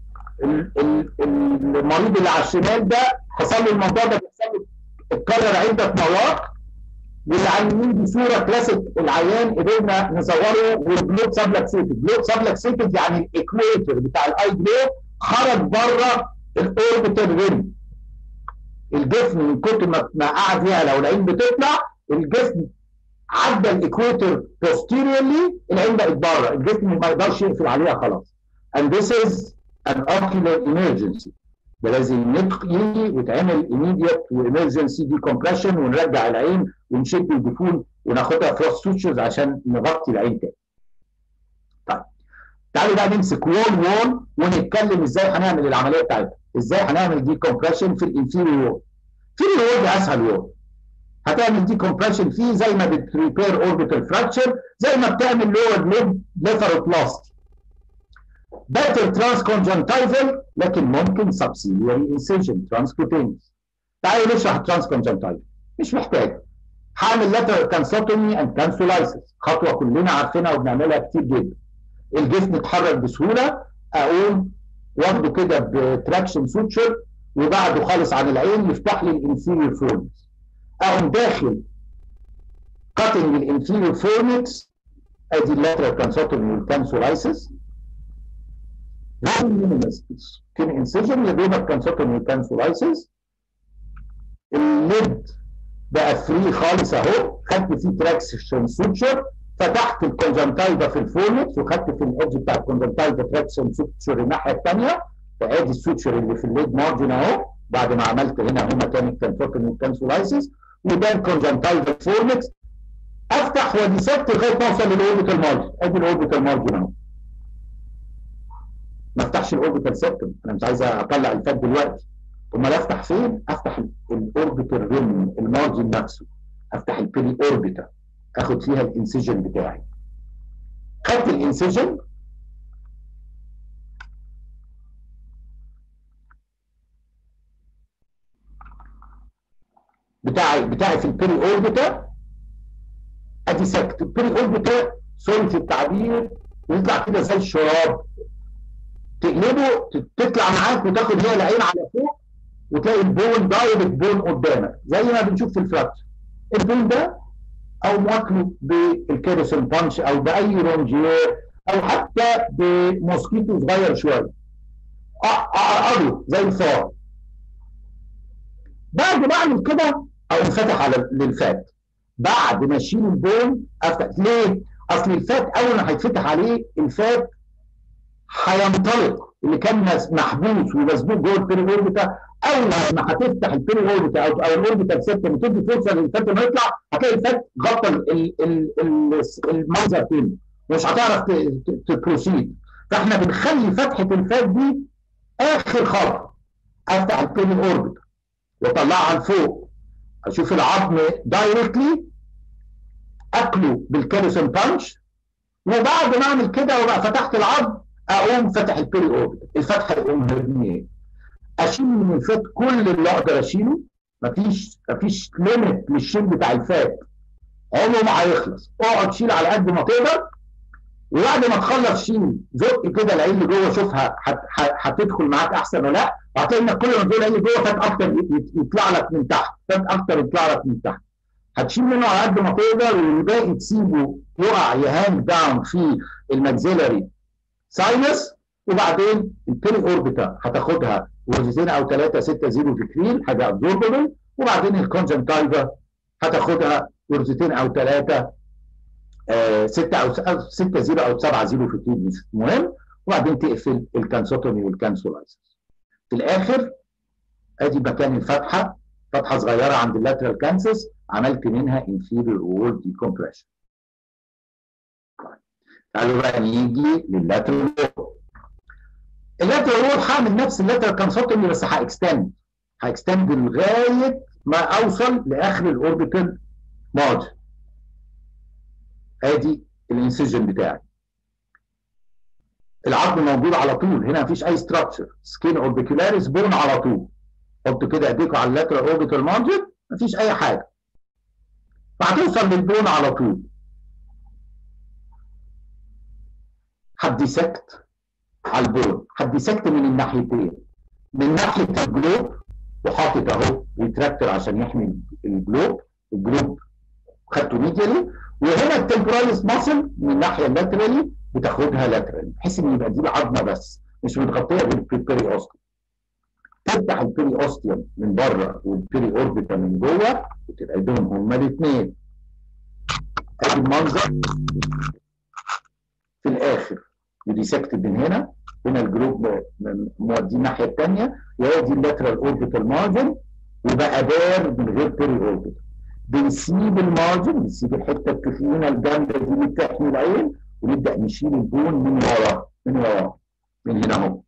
المريض اللي على الشمال ده حصل له الموضوع ده بيحصل له اتكرر عده مرات واللي على اليمين دي صوره كلاسيك العيان قدرنا نصوره والجلوب سبلكسيتد، جلوب سبلكسيتد يعني الايكويتر بتاع الاي جلوب خرج بره الاوربيتال ريم. الجسم من كتر ما ما قعد فيها لو العين بتطلع الجسم عدى الايكويتر بوستيريورلي العين بقت بره، الجسم ما يقدرش يقفل عليها خلاص. And this is an ocular emergency. ده لازم يجي ويتعمل immediate وامرجنسي ديكومبريشن ونرجع العين ونشد الجفون وناخدها فروست سوتشرز عشان نغطي العين تاني. طيب تعالوا بقى نمسك وول وول ونتكلم ازاي هنعمل العمليه بتاعتها، ازاي هنعمل ديكومبريشن في الانفيريور وول. الانفيريور وول ده اسهل وول. هتعمل ديكومبريشن فيه زي ما بتريبير اوربيتال فراكشر زي ما بتعمل لور ليب ليفروبلاستي. better transconjunctival لكن ممكن subsidiary incision transcutaneous. تعالوا نشرح transconjunctival مش محتاج. هعمل lateral cansotomy and cansulisis خطوه كلنا عارفينها وبنعملها كتير جدا. الجسم اتحرك بسهوله اقوم واخده كده بتراكشن سوتشر وبعده خالص عن العين يفتح لي الانفيريور فورنكس. اقوم داخل cutting الانفيريور فورنكس ادي اللاترال كانسوتومي والكانسولايسيس very minimalist skin incision يا دوبك كانسوتومي كانسولايسيس الليد بقى فري خالص اهو خدت فيه تراكشن سوتشر فتحت الكونجنتايفا في الفورنكس وخدت في الايدج بتاع الكونجنتايفا تراكشن سوتشر الناحيه الثانيه فادي السوتشر اللي في الليد مارجن اهو بعد ما عملت هنا هما تاني كانسوتومي كانسولايسيس وده الكونجنتايفا فورنكس افتح وديسكت لغايه ما اوصل للاوربيتال مارجن ادي الاوربيتال مارجن اهو ما افتحش الاوربيتال سيبتم انا مش عايز اطلع الفات دلوقتي امال افتح فين؟ افتح الاوربيتال ريم المارجن نفسه افتح البيري اوربيتا اخد فيها الانسيجن بتاعي خدت الانسيجن بتاعي بتاعي في البيري اوربيتا ادي سكت البيري اوربيتا سوري في التعبير يطلع كده زي الشراب تقلبه تطلع معاك وتاخد هي العين على فوق وتلاقي البون دايركت بون قدامك زي ما بنشوف في الفراكشر البون ده او مواكله بالكيروسين بانش او باي رونجير او حتى بموسكيتو صغير شويه اقعده زي الفار بعد ما اعمل كده او انفتح على للفات بعد ما اشيل البون افتح ليه؟ اصل الفات اول ما هيتفتح عليه الفات هينطلق اللي كان محبوس ومسبوق جوه البيري اوربيتا اول ما هتفتح البيري اوربيتا او او الاوربيتا سيستم وتدي فرصه للفات انه يطلع هتلاقي الفات غطى المنظر كله مش هتعرف تبروسيد فاحنا بنخلي فتحه الفات دي اخر خطوه افتح البيري اوربيتا واطلعها لفوق اشوف العظم دايركتلي اكله بالكاريسون بانش وبعد ما اعمل كده وبقى فتحت العظم اقوم فتح البيري اوربيتا الفتحه يقوم هرمي ايه؟ اشيل من الفات كل اللي اقدر اشيله مفيش مفيش ليميت للشيل بتاع الفات عمره ما هيخلص اقعد شيل على قد ما تقدر وبعد ما تخلص شيل زق كده العين اللي جوه شوفها هتدخل معاك احسن ولا لا وهتلاقي انك كل ما تقول العين اللي جوه فات اكتر يطلع لك من تحت فات اكتر يطلع لك من تحت هتشيل منه على قد ما تقدر والباقي تسيبه يقع يهانج داون في الماكسيلاري ساينس وبعدين البيري اوربيتا هتاخدها وزتين او ثلاثه 6 0 فكرين حاجه ابزوربل وبعدين الكونجنتايفا هتاخدها ورزتين او ثلاثه 6 او 6 0 او 7 0 فكرين مش مهم وبعدين تقفل الكانسوتومي والكانسولايسس في الاخر ادي مكان الفتحه فتحه صغيره عند اللاترال كانسس عملت منها inferior wall decompression تعالوا بقى نيجي لللاترال وول اللاترال وول هعمل نفس اللاترال كونسبتومي بس هاكستند هاكستند لغايه ما اوصل لاخر الاوربيتال مارجن ادي الانسجن بتاعي العظم موجود على طول هنا مفيش اي ستراكشر سكين اوربيكولاريس بون على طول حط كده ايديكوا على اللاترال اوربيتال مارجن مفيش اي حاجه فهتوصل للبون على طول هتديسكت على البون هتديسكت من الناحيتين من ناحيه الجلوب وحاطط اهو ريتراكتور عشان يحمي الجلوب الجلوب خدته ميديالي وهنا التمبوراليس ماسل من الناحيه اللاترالي بتاخدها لاترالي بحيث ان يبقى دي العظمه بس مش متغطيه بالبيري اوستيوم تفتح البيري اوستيوم من بره والبيري اوربيتا من جوه وتبعدهم هما الاثنين ادي المنظر في الاخر وديسكتد من هنا هنا الجروب موديه الناحيه الثانيه وادي اللاترال اوربيتال مارجن وبقى بار من غير بيري اوربيتال بنسيب المارجن بنسيب الحته التخينه الجامده دي اللي بتحمي العين ونبدا نشيل البون من ورا من ورا من هنا اهو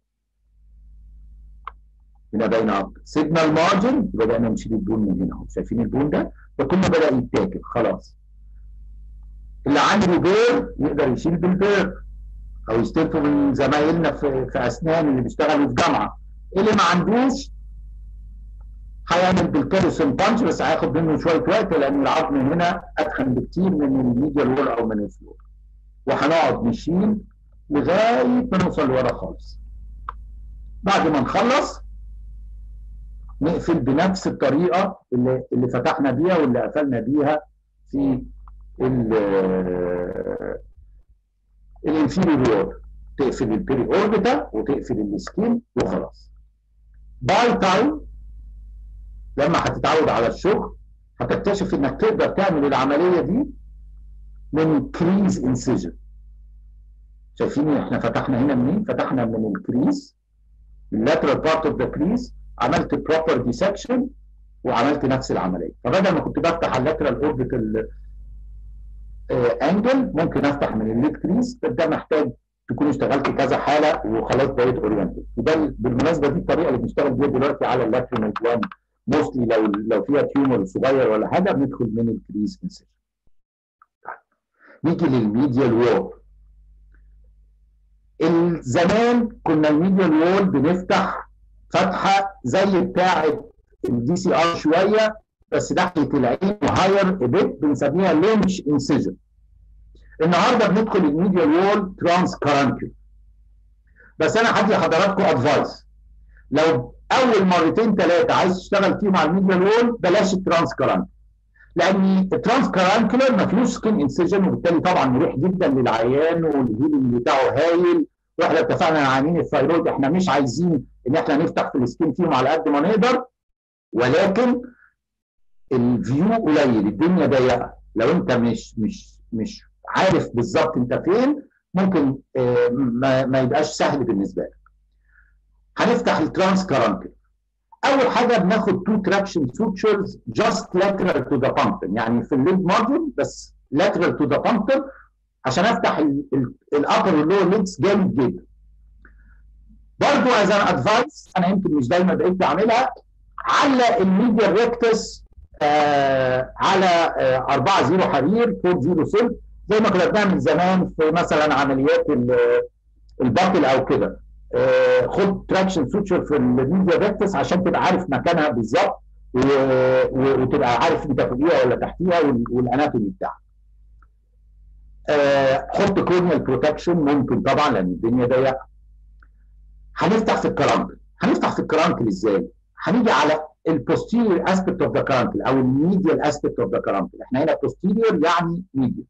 هنا باينه اكتر سيبنا المارجن بدانا نشيل البون من هنا اهو شايفين البون ده ده كله بدا يتاكل خلاص اللي عنده بير يقدر يشيل بالبير او يستلفوا من زمايلنا في, في اسنان اللي بيشتغلوا في جامعه اللي ما عندوش هيعمل بالكالسيوم بانش بس هياخد منه شويه وقت لان العظم هنا اتخن بكتير من الميديال وول او من الفلور وهنقعد نشيل لغايه ما نوصل لورا خالص بعد ما نخلص نقفل بنفس الطريقه اللي اللي فتحنا بيها واللي قفلنا بيها في الانفيريور تقفل البيري اوربيتا وتقفل السكين وخلاص باي تايم لما هتتعود على الشغل هتكتشف انك تقدر تعمل العمليه دي من كريز انسيجن شايفين احنا فتحنا هنا منين؟ فتحنا من الكريز اللاترال بارت اوف ذا كريز عملت بروبر ديسكشن وعملت نفس العمليه فبدل ما كنت بفتح اللاترال اوربيتال انجل ممكن افتح من الليد كريز ده محتاج تكون اشتغلت كذا حاله وخلاص بقيت اورينتد وده بالمناسبه دي الطريقه اللي بنشتغل بيها دلوقتي على اللاترال بلان موستلي لو لو فيها تيومر صغير ولا حاجه بندخل من الكريز انسيشن نيجي للميديال وول زمان كنا الميديال وول بنفتح فتحه زي بتاعه الدي سي ار شويه بس ناحيه العين وهاير بيت بنسميها لينش انسيجن النهارده بندخل الميديال وول ترانس كارانكل بس انا هدي حضراتكم ادفايس لو اول مرتين ثلاثه عايز تشتغل فيهم على الميديال وول بلاش الترانس كارانكل لان الترانس كارانكلر ما فيهوش سكين انسيجن وبالتالي طبعا مريح جدا للعيان والهيلنج بتاعه هايل واحنا اتفقنا مع عيانين الثايرويد احنا مش عايزين ان احنا نفتح في السكين فيهم على قد ما نقدر ولكن الفيو قليل الدنيا ضيقه لو انت مش مش مش عارف بالظبط انت فين ممكن ما, ما يبقاش سهل بالنسبه لك هنفتح الترانس كارانكل اول حاجه بناخد تو تراكشن سوتشرز جاست لاترال تو ذا بامبن يعني في الليد مارجن بس لاترال تو ذا بامبن عشان افتح الابر واللور ليدز جامد جدا برضو از ان ادفايس انا يمكن مش دايما بقيت بعملها علق الميديا ريكتس آه على آه 4 0 حرير 4 0 سلك زي ما كنا بنعمل زمان في مثلا عمليات الباطل او كده آه خد تراكشن سوتشر في الميديا ريكتس عشان تبقى عارف مكانها بالظبط وتبقى عارف انت فوقيها ولا تحتيها والاناتومي بتاعها. آه حط كورنيال بروتكشن ممكن طبعا لان الدنيا ضيقه. هنفتح في الكرانكل هنفتح في الكرانكل ازاي؟ هنيجي على البوستيريور اسبكت اوف ذا كرانكل او الميديال اسبكت اوف ذا كرانكل احنا هنا بوستيريور يعني ميديال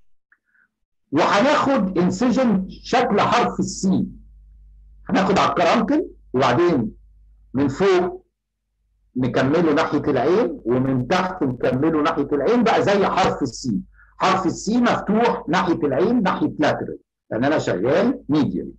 وهناخد انسجن شكل حرف السي هناخد على الكرانكل وبعدين من فوق نكمله ناحيه العين ومن تحت نكمله ناحيه العين بقى زي حرف السي حرف السي مفتوح ناحيه العين ناحيه لاترال لان انا شغال ميديال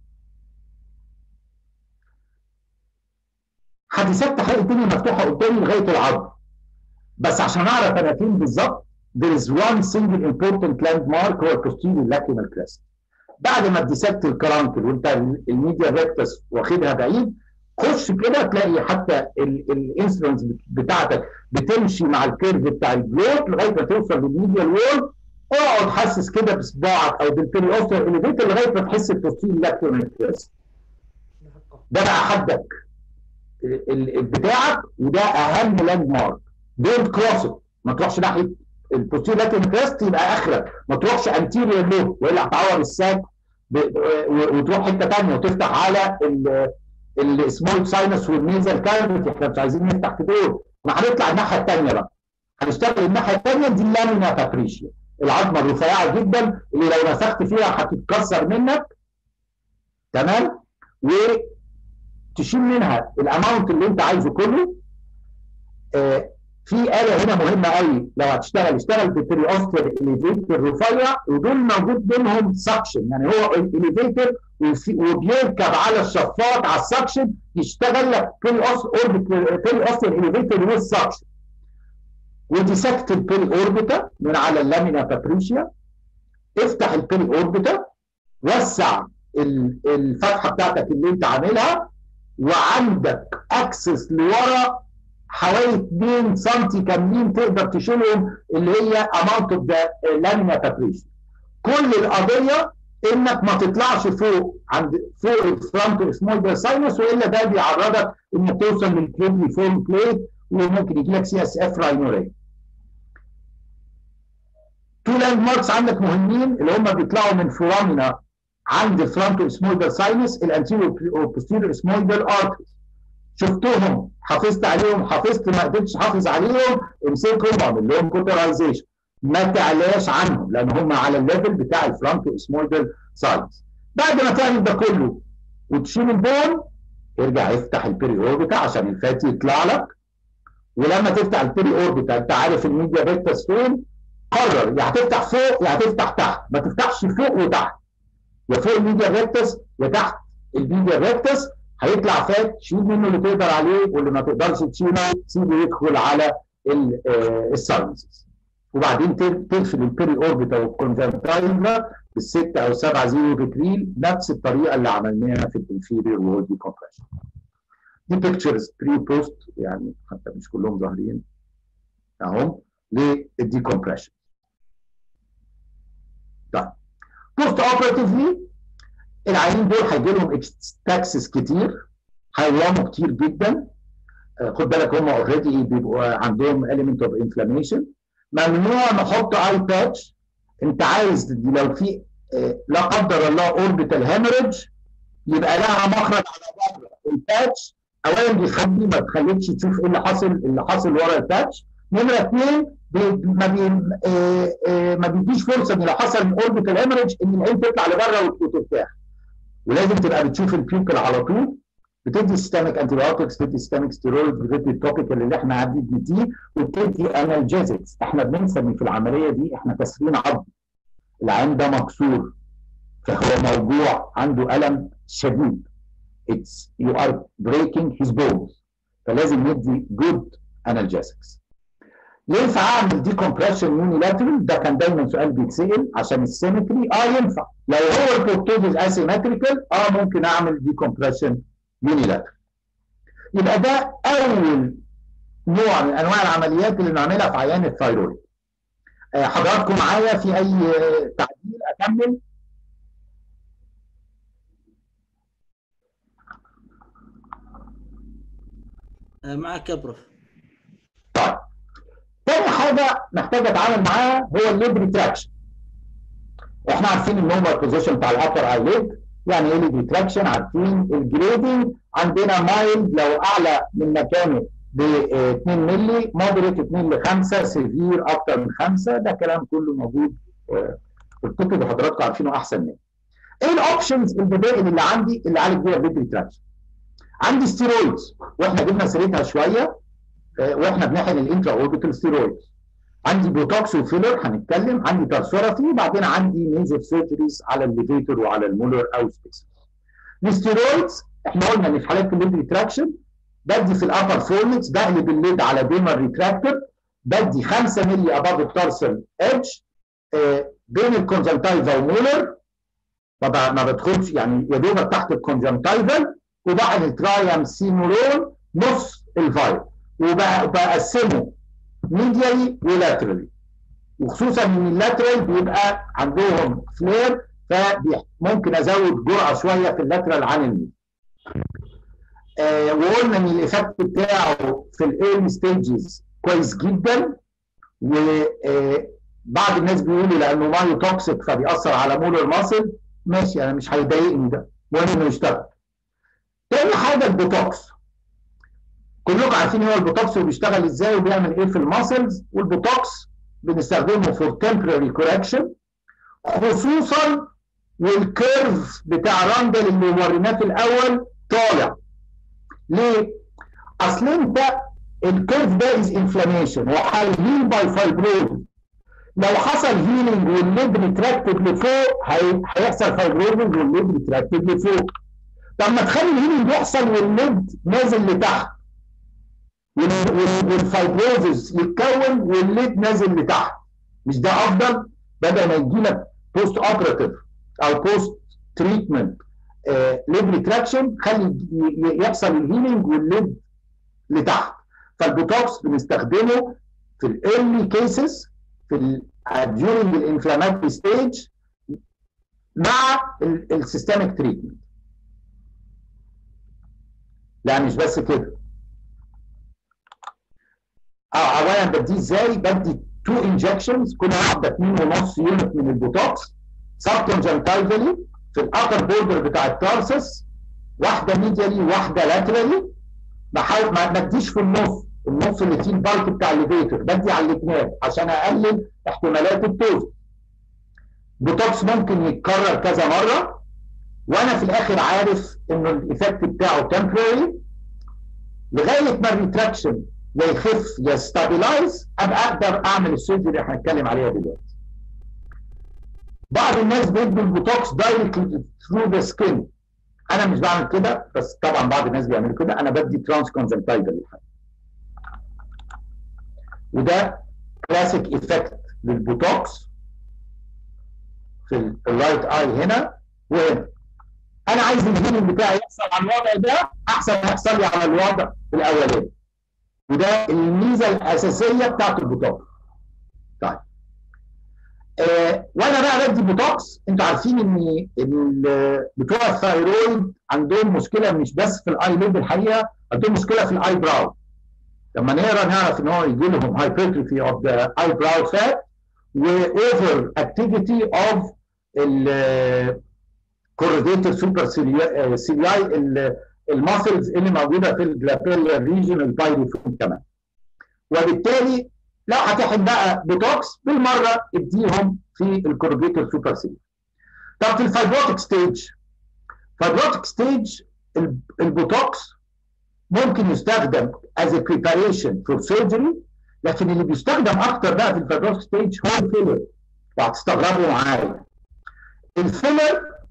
حديثات تحقيق الدنيا مفتوحه قدامي لغايه العظم بس عشان اعرف انا فين بالظبط there is one single important landmark هو posterior lacrimal crest بعد ما ديسكت الكرانكل وانت الميديا ريكتس واخدها بعيد خش كده تلاقي حتى الانسلنس بتاعتك بتمشي مع الكيرف بتاع الجلوت لغايه ما توصل للميديا وول اقعد حسس كده بصباعك او بالبيري اوستر اليفيتر لغايه ما تحس البوستيريور لاكريمال كريست ده بقى حدك بتاعك وده اهم لاند مارك دونت كروس ما تروحش ناحيه البوستيريور لاترال كريست يبقى اخرك ما تروحش انتيريور له والا هتعور الساك وتروح حته ثانيه وتفتح على السمول ساينس والنيزل كارفت احنا مش عايزين نفتح في دول ما هنطلع الناحيه الثانيه بقى هنشتغل الناحيه الثانيه دي اللامينا بابريشيا العظمه الرفيعه جدا اللي لو نفخت فيها هتتكسر منك تمام و تشيل منها الاماونت اللي انت عايزه كله آه في آلة هنا مهمة قوي لو هتشتغل اشتغل ببري اوستر اليفيتر رفيع ودول موجود بينهم سكشن يعني هو اليفيتر وبيركب على الشفاط على السكشن يشتغل لك بري اوستر اليفيتر والسكشن وديسكت البري اوربيتا من على اللامينا بابريشيا افتح البري اوربيتا وسع الفتحه بتاعتك اللي انت عاملها وعندك اكسس لورا حوالي 2 سم كاملين تقدر تشيلهم اللي هي اماونت اوف ذا لامينا بابريشيا كل القضيه انك ما تطلعش فوق عند فوق الفرونت سمول ساينس والا ده بيعرضك انك توصل للكريبلي فورم بليت وممكن يجي لك سي اس اف راينوريا تو لاند ماركس عندك مهمين اللي هم بيطلعوا من فورامينا عند الفرونتو سمولدر ساينس الانتيريور وبوستيريور سمولدر ارتريز شفتهم حافظت عليهم حافظت ما قدرتش احافظ عليهم امسكهم اعمل لهم كوترايزيشن ما تعلاش عنهم لان هم على الليفل بتاع الفرونتو سمولدر ساينس بعد ما تعمل ده كله وتشيل البون ارجع افتح البيري اوربيتا عشان الفاتي يطلع لك ولما تفتح البيري اوربيتا انت عارف الميديا ريكتس فين قرر يا هتفتح فوق يا هتفتح تحت ما تفتحش فوق وتحت يا فوق الميديا ريكتس يا تحت الميديا ريكتس هيطلع فات شيل منه اللي تقدر عليه واللي ما تقدرش تشيله سيبه يدخل على الساينسز وبعدين تقفل البيري اوربيتا والكونفنتايلا بالستة او سبعة زيرو فيتريل نفس الطريقه اللي عملناها في الانفيريور وول ديكومبريشن دي بيكتشرز بري بوست يعني حتى مش كلهم ظاهرين اهم للديكومبريشن طيب بوست اوبراتيفلي العيانين دول هيجي لهم اكستاكسس كتير هيورموا كتير جدا خد بالك هم اوريدي بيبقوا عندهم element اوف انفلاميشن ممنوع نحط اي باتش انت عايز لو في لا قدر الله اوربيتال هيموريدج يبقى لها مخرج على بره الباتش اولا بيخلي ما تخليكش تشوف ايه اللي حاصل اللي حاصل ورا الباتش نمره اثنين بي ما بي آه آه ما بيديش فرصه ان لو حصل اوربيتال هيموريدج ان العين تطلع لبره وترتاح ولازم تبقى بتشوف البيوكل على طول بتدي سيستميك انتي بايوتكس بتدي سيستميك ستيرويد بتدي التوبيكال اللي احنا قاعدين نديه وبتدي انالجيزكس احنا بننسى ان في العمليه دي احنا كاسرين عظم العين ده مكسور فهو موجوع عنده الم شديد it's you are breaking his bones فلازم ندي good analgesics ينفع اعمل ديكومبريشن يونيلاترال ده كان دايما سؤال بيتسال عشان السيمتري اه ينفع لو هو البروتوزيس اسيمتريكال اه ممكن اعمل ديكومبريشن يونيلاترال يبقى ده اول نوع من انواع العمليات اللي بنعملها في عيان الثايرويد آه حضراتكم معايا في اي تعديل اكمل معك يا بروف طيب تاني حاجه محتاج اتعامل معاها هو الليد ريتراكشن احنا عارفين النورمال بوزيشن بتاع الابر ايليد يعني ايه ليد ريتراكشن عارفين الجريدنج عندنا مايلد لو اعلى من مكانه ب 2 مللي مودريت 2 ل 5 سيفير اكتر من 5 ده كلام كله موجود في الكتب وحضراتكم عارفينه احسن مني. ايه الاوبشنز البدائل اللي عندي اللي اعالج بيها الليد ريتراكشن؟ عندي ستيرويدز واحنا جبنا سيرتها شويه واحنا بنحقن الانترا اوربيتال ستيرويدز عندي بوتوكس وفيلر هنتكلم عندي تارسورافي وبعدين عندي ميزر سيرجريز على الليفيتور وعلى المولر او سبيس الستيرويدز احنا قلنا ان في حالات الليد ريتراكشن بدي في الابر فورنكس بقلب الليد على ديمر ريتراكتور بدي 5 مللي اباف التارسل ايدج بين الكونجنتايفا ومولر ما بدخلش يعني يا دوبك تحت الكونجنتايفا وبعد الترايم سينورون نص الفايل وبقسمه ميديالي ولاترالي وخصوصا ان اللاترال بيبقى عندهم فلير فممكن ازود جرعه شويه في اللاترال عن الميد. آه وقلنا ان الايفكت بتاعه في الايرلي ستيجز كويس جدا وبعض الناس بيقولوا لانه مايو توكسيك فبيأثر على مولر ماسل ماشي انا مش هيضايقني ده المهم انه يشتغل. تاني حاجه البوتوكس كلكم عارفين هو البوتوكس وبيشتغل ازاي وبيعمل ايه في الماسلز والبوتوكس بنستخدمه فور تمبراري كوركشن خصوصا والكيرف بتاع راندل اللي وريناه في الاول طالع ليه؟ اصل انت الكيرف ده از انفلاميشن وهيهيل باي فايبروز لو حصل هيلينج والليد ريتراكتد لفوق هيحصل فايبروزز والليد ريتراكتد لفوق طب ما تخلي الهيلينج يحصل والليد نازل لتحت والفايبروزز يتكون والليد نازل لتحت مش ده افضل بدل ما يجي لك بوست اوبراتيف او بوست تريتمنت ليد ريتراكشن خلي يحصل الهيلينج والليد لتحت فالبوتوكس بنستخدمه في الايرلي كيسز في during الانفلاماتوري ستيج مع السيستميك تريتمنت لا مش بس كده اه اولا بديه ازاي؟ بدي تو انجكشنز كل واحده 2.5 يونت من البوتوكس سب كونجنتايفلي في الابر بوردر بتاع التارسس واحده ميديالي واحده لاترالي بحاول ما اديش في النص النص اللي فيه البالك بتاع الليفيتور بدي على الاثنين عشان اقلل احتمالات التوز بوتوكس ممكن يتكرر كذا مره وانا في الاخر عارف انه الايفكت بتاعه تمبرري لغايه ما الريتراكشن يا يخف يا ستابلايز ابقى اقدر اعمل السيرجري اللي هنتكلم عليها دلوقتي. بعض الناس بيدوا البوتوكس دايركتلي ثرو ذا سكين. انا مش بعمل كده بس طبعا بعض الناس بيعملوا كده انا بدي ترانس كونجنتايفال وده كلاسيك ايفكت للبوتوكس في الرايت اي هنا وهنا. انا عايز الهيلينج بتاعي يحصل على الوضع ده احسن ما يحصل لي على الوضع الاولاني. وده الميزه الاساسيه بتاعت البوتوكس. طيب. آه وانا بقى بدي بوتوكس انتوا عارفين ان بتوع الثايرويد عندهم مشكله مش بس في الاي ليد الحقيقه عندهم مشكله في الاي براو. لما نقرا نعرف ان هو يجي لهم هايبرتروفي اوف ذا اي براو فات واوفر اكتيفيتي اوف الكوروديتر سوبر سيلياي الماسلز اللي موجوده في الجلابيلر ريجن البايروفون كمان وبالتالي لو هتحن بقى بوتوكس بالمره اديهم في الكورجيتور سوبر سيل طب في الفايبروتيك ستيج فايبروتيك ستيج البوتوكس ممكن يستخدم as a preparation for surgery لكن اللي بيستخدم اكتر بقى في الفايبروتيك ستيج هو الفيلر وهتستغربوا معايا الفيلر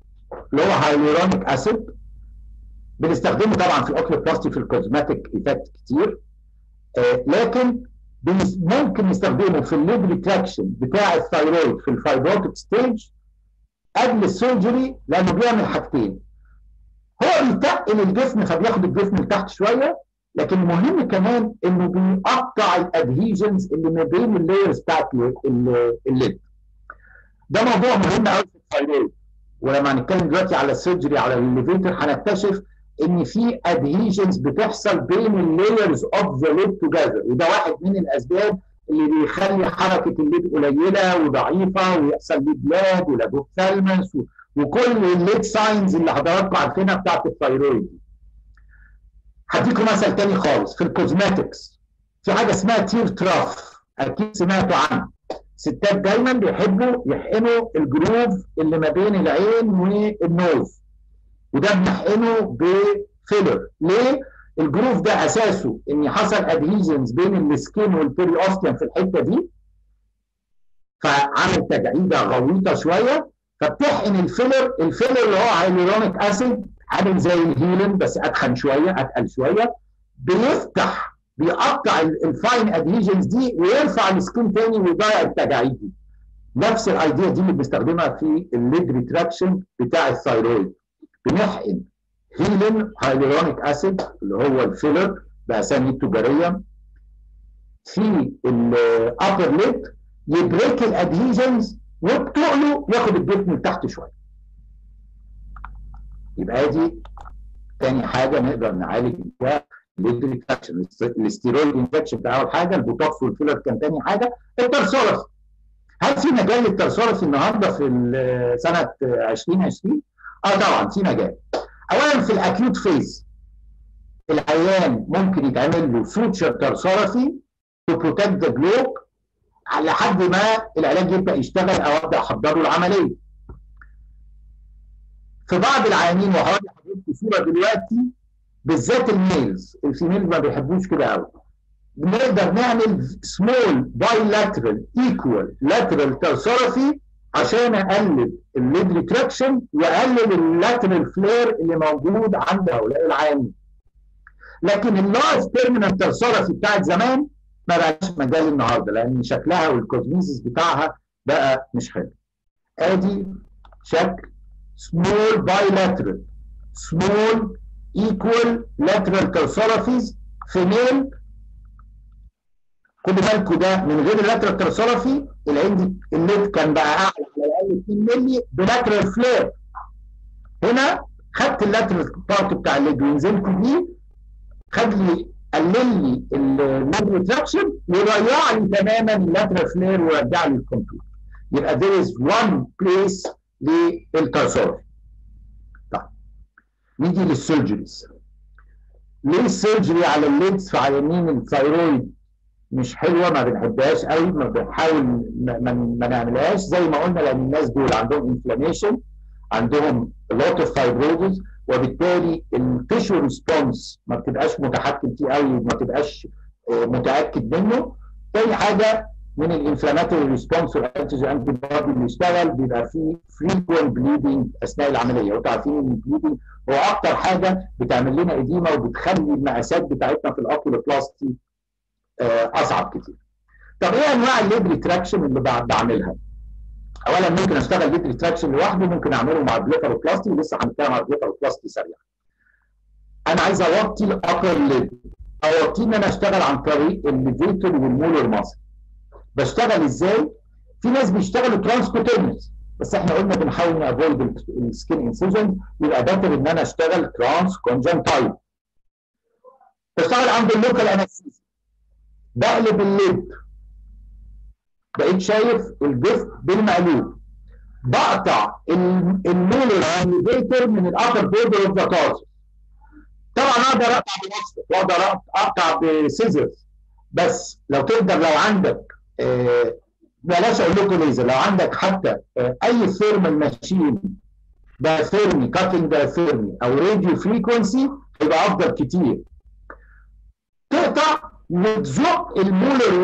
اللي هو هايلورونيك اسيد بنستخدمه طبعا في الاوكلوبلاستي في الكوزماتيك ايفكت كتير آه لكن ممكن نستخدمه في الليد ريتراكشن بتاع الثايرويد في الفايبروتيك ستيج قبل السيرجري لانه بيعمل حاجتين هو بيتقل الجسم فبياخد الجسم لتحت شويه لكن المهم كمان انه بيقطع الادهيجنز اللي ما بين اللايرز بتاعت الليد ده موضوع مهم قوي في الثايرويد ولما هنتكلم دلوقتي على السيرجري على الليفيتر هنكتشف ان في ادهيجنز بتحصل بين اللايرز اوف ذا ليد توجذر وده واحد من الاسباب اللي بيخلي حركه الليد قليله وضعيفه ويحصل ليد لاد ولاجوثالمس وكل الليد ساينز اللي حضراتكم عارفينها بتاعت الثايرويد دي. هديكم مثل تاني خالص في الكوزماتكس في حاجه اسمها تير تراف اكيد سمعتوا عنها ستات دايما بيحبوا يحقنوا الجروف اللي ما بين العين والنوز وده بنحقنه بفيلر ليه؟ الجروف ده اساسه ان حصل ادهيجنز بين السكين والبيري اوستيوم في الحته دي فعمل تجعيده غويطه شويه فبتحقن الفيلر الفيلر اللي هو هايلورونيك اسيد عامل زي الهيلين بس اتخن شويه اتقل شويه بيفتح بيقطع الفاين ادهيجنز دي ويرفع السكين تاني ويضيع التجاعيد دي نفس الايديا دي اللي بنستخدمها في الليد ريتراكشن بتاع الثايرويد بنحقن هيلين هايلورونيك اسيد اللي هو الفيلر باسامي التجاريه في الابر ليد يبريك الادهيجنز وبتقله ياخد الجسم لتحت شويه يبقى دي تاني حاجه نقدر نعالج بيها ليد ريتراكشن الاستيرويد انفكشن بتاع اول حاجه البوتوكس والفيلر كان تاني حاجه الترسورس هل في مجال للترسورس النهارده في سنه 2020 اه طبعا في مجال اولا في الاكيوت فيز العيان ممكن يتعمل له سوتشر ترسورفي تو بروتكت ذا جلوب لحد ما العلاج يبدا يشتغل او ابدا احضر له العمليه في بعض العيانين وهوري حضرتك صوره دلوقتي بالذات الميلز الفيميلز ما بيحبوش كده قوي بنقدر نعمل سمول بايلاترال ايكوال لاترال ترسورفي عشان اقلل الليد ريتراكشن واقلل اللاترال فلير اللي موجود عند هؤلاء العيانين لكن اللارج تيرمينال ترسورفي بتاعت زمان ما بقاش مجال النهارده لان شكلها والكوزميسيس بتاعها بقى مش حلو ادي شكل small bilateral small equal lateral tersophies في ميل خدوا بالكم ده من غير اللاترال ترسولفي العين دي الليد كان بقى اعلى على الاقل 2 مللي بلاترال فلير هنا خدت اللاترال بارت بتاع الليد ونزلت بيه خد لي قلل لي الليد ريتراكشن وضيع لي تماما اللاترال فلير ورجع لي الكونتور يبقى there is one place للترسولفي طيب نيجي للسيرجريز ليه السيرجري على الليدز في عيانين الثايرويد مش حلوه ما بنحبهاش قوي ما بنحاول ما, ما نعملهاش زي ما قلنا لان الناس دول عندهم انفلاميشن عندهم لوت اوف فايبروزز وبالتالي التيشو ريسبونس ما بتبقاش متحكم فيه قوي وما بتبقاش متاكد منه تاني حاجه من الانفلاماتوري ريسبونس والانتيجين انتي بودي اللي يشتغل بيبقى فيه فريكوينت بليدنج اثناء العمليه وانتوا عارفين ان البليدنج هو اكتر حاجه بتعمل لنا اديمه وبتخلي المقاسات بتاعتنا في الاوكيولوبلاستي اصعب كتير. طب ايه انواع الليد ريتراكشن اللي بعملها؟ اولا ممكن اشتغل ليد ريتراكشن لوحده ممكن اعمله مع البليفروبلاستي ولسه هنتكلم على البليفروبلاستي سريعا. انا عايز اوطي الابر ليد اوطيه ان انا اشتغل عن طريق الليفيتور والمولر ماسل. بشتغل ازاي؟ في ناس بيشتغلوا ترانسكوتينيوس بس احنا قلنا بنحاول نافويد السكين انسيجن يبقى باتر ان انا اشتغل ترانس كونجنتايل. بشتغل عند اللوكال انستيزيا بقلب الليد بقيت شايف الجسم بالمقلوب بقطع المولر الليفيتر من الابر بوردر اوف ذا تارسس طبعا اقدر اقطع بمسطر واقدر اقطع بسيزرز بس لو تقدر لو عندك آه بلاش اقول لكم ليزر لو عندك حتى آه اي ثيرمال ماشين دايثيرمي كاتنج دايثيرمي او راديو فريكونسي هيبقى افضل كتير تقطع وتزق المولر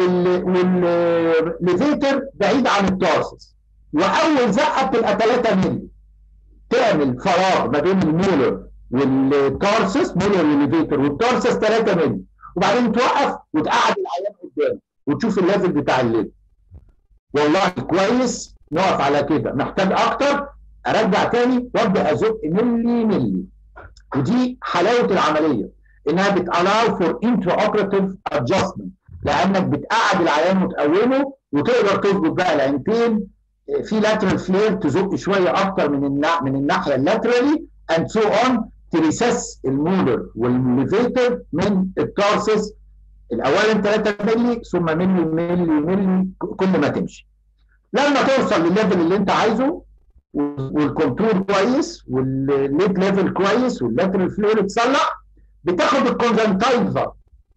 والليفيتر بعيد عن التارسس واول زقه بتبقى 3 مللي تعمل فراغ ما بين المولر والتارسس مولر وليفيتر والتارسس 3 مللي وبعدين توقف وتقعد العيان قدام وتشوف الليفل بتاع الليد والله كويس نقف على كده محتاج اكتر ارجع تاني وابدا ازق ملي ملي ودي حلاوه العمليه انها بتالاو فور انترا اوبراتيف ادجستمنت لانك بتقعد العيان وتقومه وتقدر تظبط بقى العينتين في لاترال فلير تزق شويه اكتر من النا... من الناحيه اللاترالي اند سو اون تريسس المولر والليفيتر من التارسس الاولا 3 مللي ثم ملي ملي ملي كل ما تمشي لما توصل للليفل اللي انت عايزه والكنترول كويس والليد ليفل كويس واللاترال فلير اتصلح بتاخد الكونجنتايفا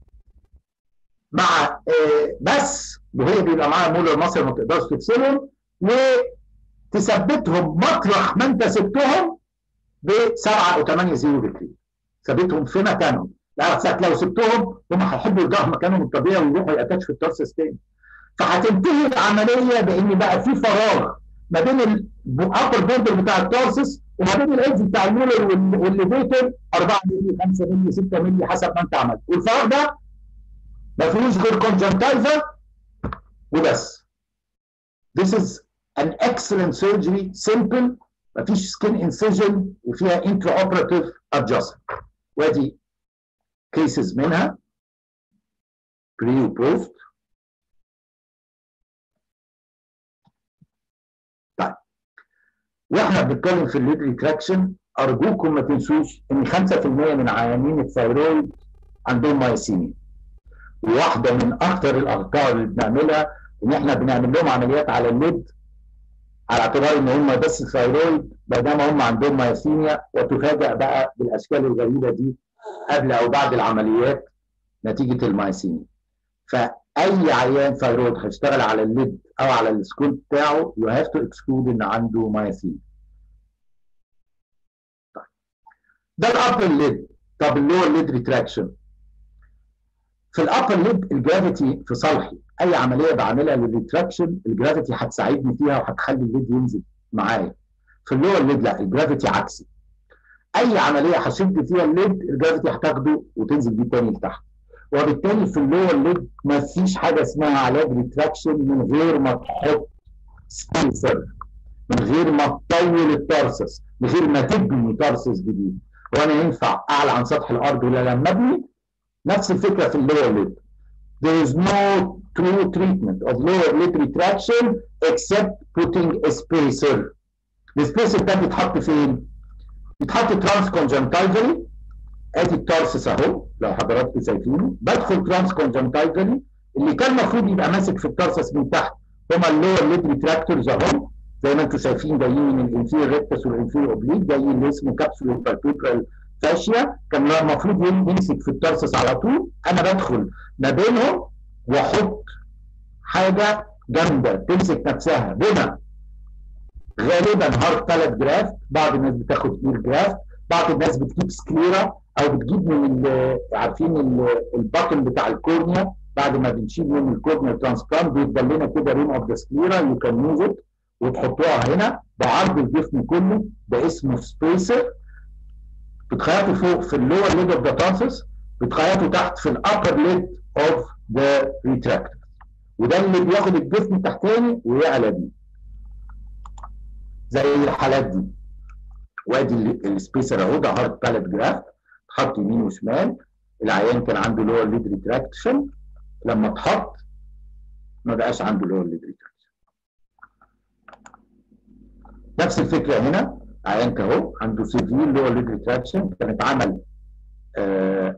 مع آه بس وهي بيبقى معاها مولر مصر ما تقدرش تفصلهم وتثبتهم مطرح ما انت سبتهم بسبعه او ثمانيه زيرو ديجري ثبتهم في مكانهم لا لو سبتهم هم هيحبوا يرجعوا مكانهم الطبيعي ويروحوا ياتاتش في التارسس تاني فهتنتهي العمليه بان بقى في فراغ ما بين الابر بوردر بتاع التارسس وما بين الايدج بتاع المولر والليفيتر 4 مللي 5 مللي 6 مللي حسب ما انت عملت والفراغ ده ما فيهوش غير كونجنتايفا وبس This is an excellent surgery simple ما فيش skin incision وفيها intraoperative adjustment وادي cases منها pre و post طيب واحنا بنتكلم في الليد ريتراكشن ارجوكم ما تنسوش ان 5% من عيانين الثيرويد عندهم مايسينيا وواحده من اكثر الاخطاء اللي بنعملها ان احنا بنعمل لهم عمليات على الليد على اعتبار ان هم بس ثيرويد بينما هم عندهم مايسينيا وتفاجأ بقى بالاشكال الغريبه دي قبل او بعد العمليات نتيجه المايسينيا فاي عيان ثيرويد هيشتغل على الليد او على السكول بتاعه يو هاف تو اكسكلود ان عنده مايسينيا طيب ده الابر ليد طب اللور ليد ريتراكشن في الابر ليد الجرافيتي في صالحي اي عمليه بعملها للريتراكشن الجرافيتي هتساعدني فيها وهتخلي الليد ينزل معايا في اللور ليد لا الجرافيتي عكسي اي عمليه هشد فيها الليد الجرافيتي هتاخده وتنزل بيه تاني لتحت وبالتالي في اللور ليد ما فيش حاجه اسمها علاج ريتراكشن من غير ما تحط سبيسر من غير ما تطول التارسس من غير ما تبني تارسس جديد وانا ينفع اعلى عن سطح الارض ولا لما ابني نفس الفكره في اللور ليد there is no true treatment of lower lid retraction except putting a spacer. السبيسر ده بيتحط فين؟ بيتحط ترانس كونجنتايفري ادي التارسس اهو لو حضراتكم شايفينه بدخل ترانس كونجنتايفري اللي كان المفروض يبقى ماسك في التارسس من تحت هما اللور ليد ريتراكتورز اهو زي ما انتم شايفين جايين من الانفير ريكتس والانفير اوبليك جايين اللي اسمه كابسول بالبيبرال فاشيا كان المفروض يمسك في التارسس على طول انا بدخل ما بينهم واحط حاجه جامده تمسك نفسها هنا غالبا هارد ثلاث جراف بعض الناس بتاخد اير جراف بعض الناس بتجيب سكليرا او بتجيب من عارفين البطن بتاع الكورنيا بعد ما بنشيل من الكورنيا ترانسبلانت بيفضل لنا كده ريم اوف ذا سكليرا يو كان موف ات وتحطوها هنا بعرض الجسم كله ده اسمه سبيسر بتخيطوا فوق في اللور ليد اوف ذا تانسس بتخيطوا تحت في الابر ليد اوف ذا ريتراكتور وده اللي بياخد الجسم تحتاني ويعلى بيه زي الحالات دي وادي السبيسر اهو ده هارد باليت جراف اتحط يمين وشمال العيان كان عنده لور ليد ريتراكشن لما اتحط ما بقاش عنده لور ليد ريتراكشن نفس الفكره هنا عيان اهو عنده سيفير لور ليد ريتراكشن كان اتعمل آه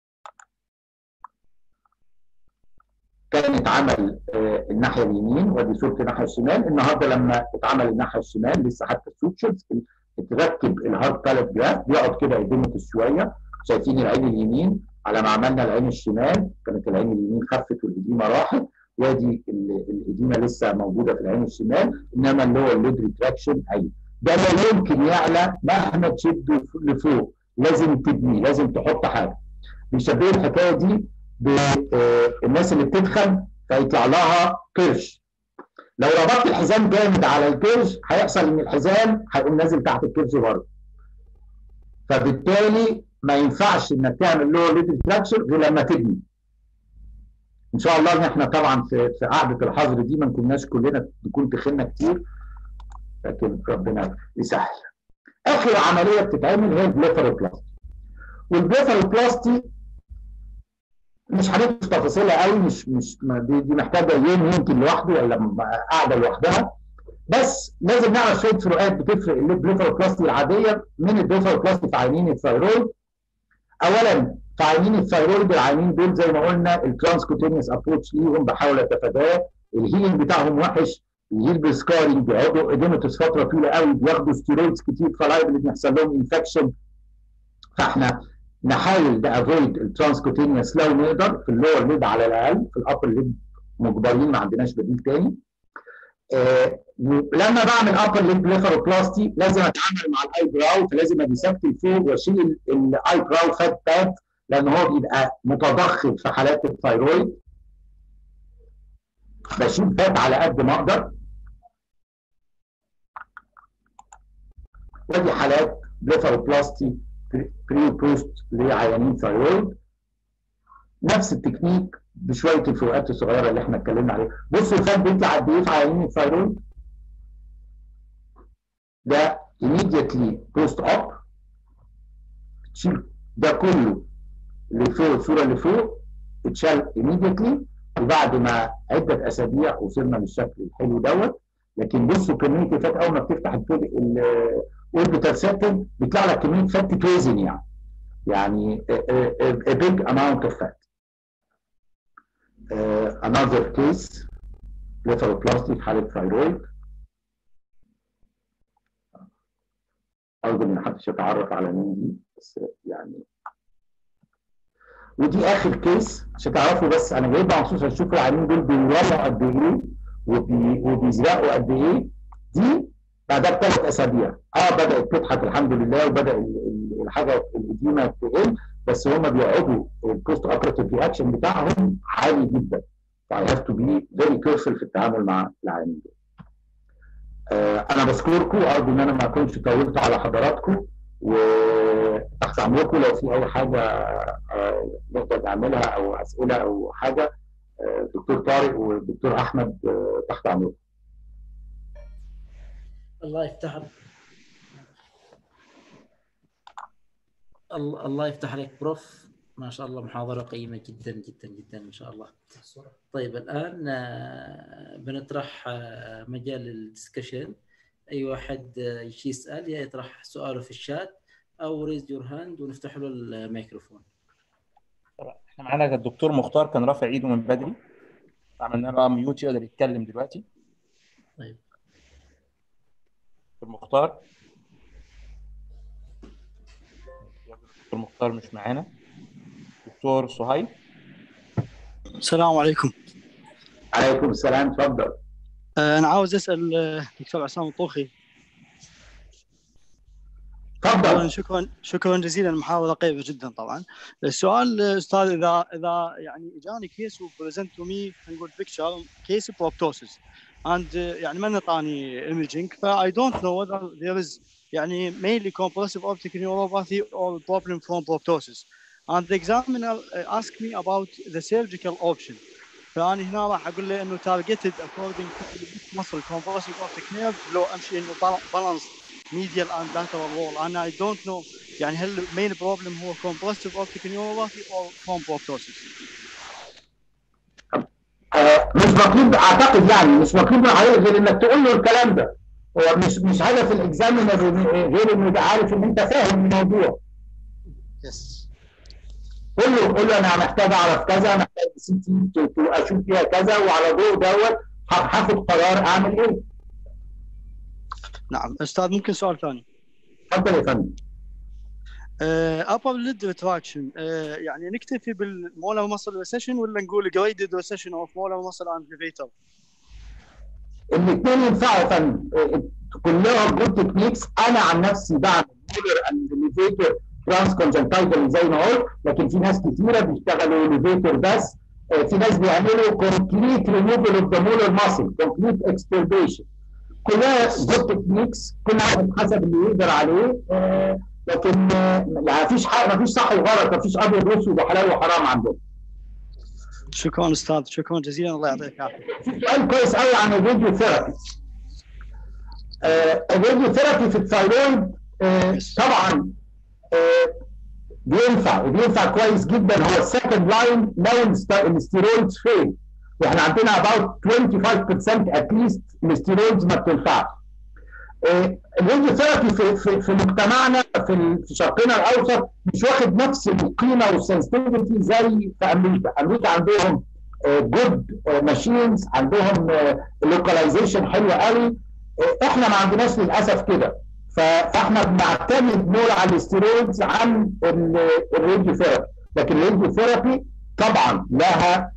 كان اتعمل آه الناحيه اليمين ودي صوره الناحيه الشمال النهارده لما اتعمل الناحيه الشمال لسه حتى السوتشرز اتركب الهارد باليت جراف بيقعد كده يدمت شويه شايفين العين اليمين على ما عملنا العين الشمال كانت العين اليمين خفت والاديمه راحت وادي الاديمه لسه موجوده في العين الشمال انما اللي هو الليد ريتراكشن ايوه ده لا يمكن يعلى مهما تشده لفوق لازم تبني لازم تحط حاجه بيشبهوا الحكايه دي بالناس اللي بتدخن فيطلع لها قرش لو ربطت الحزام جامد على الكرش هيحصل ان الحزام هيقوم نازل تحت الكرش برضه فبالتالي ما ينفعش انك تعمل لور ليد ريتراكشن غير لما تبني ان شاء الله ان احنا طبعا في في قعده الحظر دي ما كناش كلنا نكون تخنا كتير لكن ربنا يسهل اخر عمليه بتتعمل هي البليفروبلاستي والبليفروبلاستي مش هندخل في تفاصيلها قوي مش مش دي, دي محتاجه يوم يمكن لوحده ولا قاعده لوحدها بس لازم نعرف شويه فروقات بتفرق البليفروبلاستي العاديه من البليفروبلاستي في عينين الثيرويد اولا في عينين الثيرويد العينين دول زي ما قلنا الترانسكوتينيوس ابروتش ليهم بحاول اتفاداه الهيلينج بتاعهم وحش الهيل بسكارينج بيقعدوا اديمتس فتره طويله قوي بياخدوا ستيرويدز كتير فلايبل بيحصل لهم انفكشن فاحنا نحاول نافويد الترانسكوتينيوس لو نقدر في اللور ليد على الاقل في الابر ليد مجبرين ما عندناش بديل تاني آه لما بعمل ابر ليد بليفروبلاستي لازم اتعامل مع الاي براو فلازم اديسكت لفوق واشيل الاي براو فات باد لان هو بيبقى متضخم في حالات الثيرويد بشيل فات على قد ما اقدر ودي حالات بليفروبلاستي بري وبوست لعيانين ثيرويد نفس التكنيك بشويه الفروقات الصغيره اللي احنا اتكلمنا عليها بصوا الفات بيطلع قد ايه في عيانين الثيرويد ده immediately post op تشيل ده كله اللي فوق الصوره اللي فوق اتشال immediately وبعد ما عده اسابيع وصلنا للشكل الحلو دوت لكن بصوا كميه الفات اول ما بتفتح الاوربيتال سيبتم بيطلع لك كميه فات توزن يعني يعني a big amount of fat. Uh, another case blepharoplasty في حاله ثايرويد ارجو ان محدش يتعرف على مين دي بس يعني ودي اخر كيس عشان تعرفوا بس انا جايبها مخصوص عشان تشوفوا العيانين دول بيولعوا قد ايه وبي وبيزرقوا قد ايه دي بعدها بثلاث اسابيع اه بدات تضحك الحمد لله وبدا الحاجه القديمه تقل بس هم بيقعدوا البوست اوبراتيف رياكشن بتاعهم عالي جدا فاي هاف تو بي فيري كيرفل في التعامل مع العيانين دول. آه انا بشكركم ارجو ان انا ما اكونش طولت على حضراتكم وتحت امركم لو في اي حاجه آه نقدر نعملها او اسئله او حاجه آه دكتور طارق والدكتور احمد تحت امركم. الله يفتح الله يفتح عليك بروف ما شاء الله محاضرة قيمة جدا جدا جدا إن شاء الله طيب الآن بنطرح مجال الدسكشن أي واحد يسأل يا يطرح سؤاله في الشات أو ريز يور هاند ونفتح له الميكروفون احنا معانا الدكتور مختار كان رافع ايده من بدري عملنا له ميوت يقدر يتكلم دلوقتي طيب دكتور مختار دكتور مختار مش معانا دكتور صهيب السلام عليكم عليكم السلام اتفضل انا عاوز اسال دكتور عصام الطوخي تفضل شكرا شكرا جزيلا المحاضره قيمه جدا طبعا السؤال استاذ اذا اذا يعني اجاني كيس وبريزنت تو مي نقول بيكتشر كيس بروبتوسيس and يعني ما نعطاني imaging ف I don't know whether there is يعني mainly compressive optic neuropathy or problem from proptosis and the examiner asked me about the surgical option فأنا هنا راح أقول له إنه targeted according to muscle compressive optic nerve لو أمشي إنه balance medial and lateral wall and I don't know يعني هل main problem هو compressive optic neuropathy or from proptosis مش مطلوب اعتقد يعني مش مطلوب من حضرتك غير انك تقول له الكلام ده هو مش مش هدف الاكزامينر غير انه يبقى عارف ان انت فاهم الموضوع يس قول له قول له انا محتاج اعرف كذا محتاج سي تي اشوف فيها كذا وعلى ضوء دوت هاخد قرار اعمل ايه نعم استاذ ممكن سؤال ثاني اتفضل يا فندم upper lid retraction uh, يعني نكتفي بالمولر muscle recession ولا نقول graded recession of molar muscle and levator؟ الاثنين ينفعوا يا فندم كلهم جود تكنيكس انا عن نفسي بعمل مولر اند ليفيتور ترانس كونجنتايفل زي ما قلت لكن في ناس كثيره بيشتغلوا ليفيتور بس في ناس بيعملوا كومبليت ريموفال اوف ذا مولر ماسل كومبليت اكسبيربيشن كلها جود تكنيكس كل واحد حسب اللي يقدر عليه آه لكن ما فيش حاجه ما فيش صح وغلط ما فيش ابيض واسود وحلال وحرام عندهم شكرا استاذ شكرا جزيلا الله يعطيك العافيه في سؤال كويس قوي عن الفيديو ثيرابي آه الفيديو ثيرابي في الثايرويد آه طبعا آه بينفع وبينفع كويس جدا هو السكند لاين لو الستيرويدز فين واحنا عندنا about 25% اتليست الستيرويدز ما بتنفعش الراديو ثيرابي في, في, في مجتمعنا في, في شرقنا الاوسط مش واخد نفس القيمه والسنسيتيفيتي زي في امريكا، امريكا عندهم جود ماشينز عندهم لوكاليزيشن حلو قوي احنا ما عندناش للاسف كده فاحنا بنعتمد مور على الاستيرويدز عن الراديو ثيرابي لكن الراديو ثيرابي طبعا لها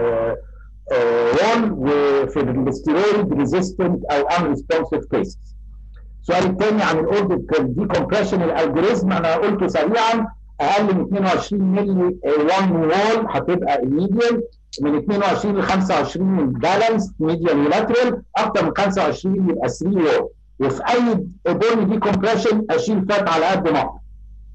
رول وفي الاستيرويد ريزيستنت او ان ريسبونسيف كيسز السؤال الثاني عن الاوردر ديكومبريشن الالجوريزم انا قلته سريعا اقل من 22 ملي 1 وول هتبقى الميديان من 22 ل 25 بالانس ميديان ولاترال اكتر من 25 يبقى 3 وول وفي اي بورن ديكومبريشن اشيل فات على قد ما اقدر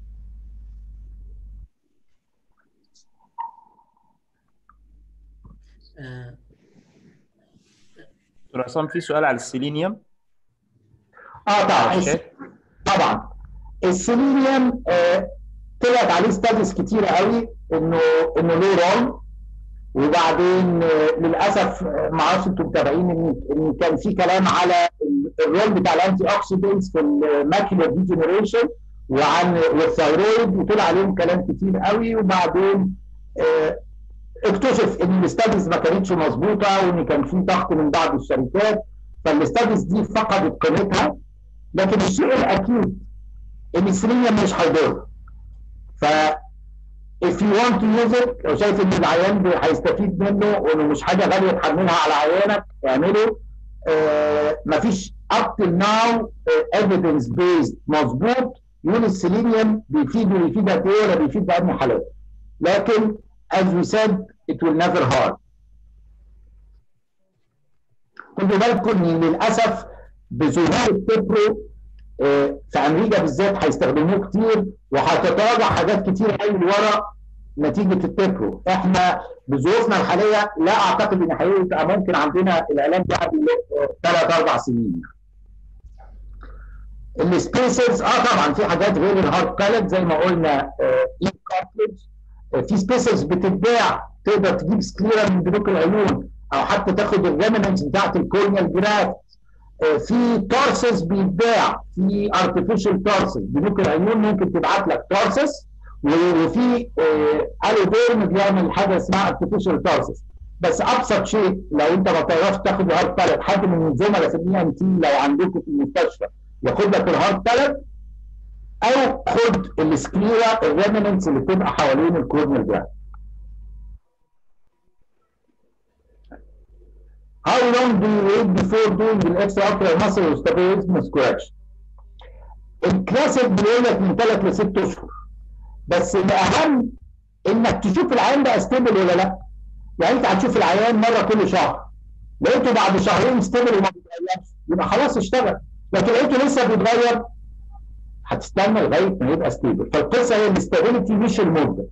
دكتور عصام في سؤال على السيلينيوم اه طبعا طبعا السيلينيوم آه طلعت عليه ستاديز كتيره قوي انه انه له رول وبعدين آه للاسف آه ما اعرفش انتم متابعين ان ان كان في كلام على الرول بتاع الانتي اوكسيدنتس في الماكيولار ديجنريشن وعن والثايرويد وطلع عليهم كلام كتير قوي وبعدين آه اكتشف ان الاستاديز ما كانتش مظبوطه وان كان في ضغط من بعض الشركات فالاستاديز دي فقدت قيمتها لكن الشيء الاكيد ان السيلينيوم مش هيضر ف if you want to use it لو شايف ان العيان هيستفيد منه وانه مش حاجه غاليه تحملها على عيانك اعمله آه مفيش up till now uh, evidence based مظبوط يقول السيلينيوم بيفيد ويفيد قد ايه ولا بيفيد بأنهي حالات لكن as we said it will never harm خدوا بالكم ان للاسف بظهور التبرو في امريكا بالذات هيستخدموه كتير وهتتراجع حاجات كتير قوي لورا نتيجه التبرو احنا بظروفنا الحاليه لا اعتقد ان هيبقى ممكن عندنا العلاج ده قبل ثلاث اربع سنين السبيسز اه طبعا في حاجات غير الهارد باليت زي ما قلنا اي كارتلج في سبيسز بتتباع تقدر تجيب سكليرا من بنوك العيون او حتى تاخد الريمننس بتاعت الكورنيال جرافت في تارسس بيتباع في ارتفيشال تارسس بنوك العيون ممكن تبعت لك تارسس وفي الوديرم بيعمل حاجه اسمها ارتفيشال تارسس بس ابسط شيء لو انت ما تعرفش تاخد الهارد باليت حد من الزملاء في الاي ام تي لو عندكم في المستشفى ياخد لك الهارد باليت او خد السكليرا الريمننس اللي بتبقى حوالين الكورنيال جرافت How long do you wait before doing the extraocular muscle stabilization scratch? الكلاسيك بيقول لك من ثلاث لست اشهر بس الاهم انك تشوف العيان ده ستيبل ولا لا. يعني انت هتشوف العيان مره كل شهر لقيته بعد شهرين ستيبل وما بيتغيرش يبقى خلاص اشتغل لكن لقيته لسه بيتغير هتستنى لغايه ما يبقى ستيبل فالقصه هي الاستابيليتي مش المده.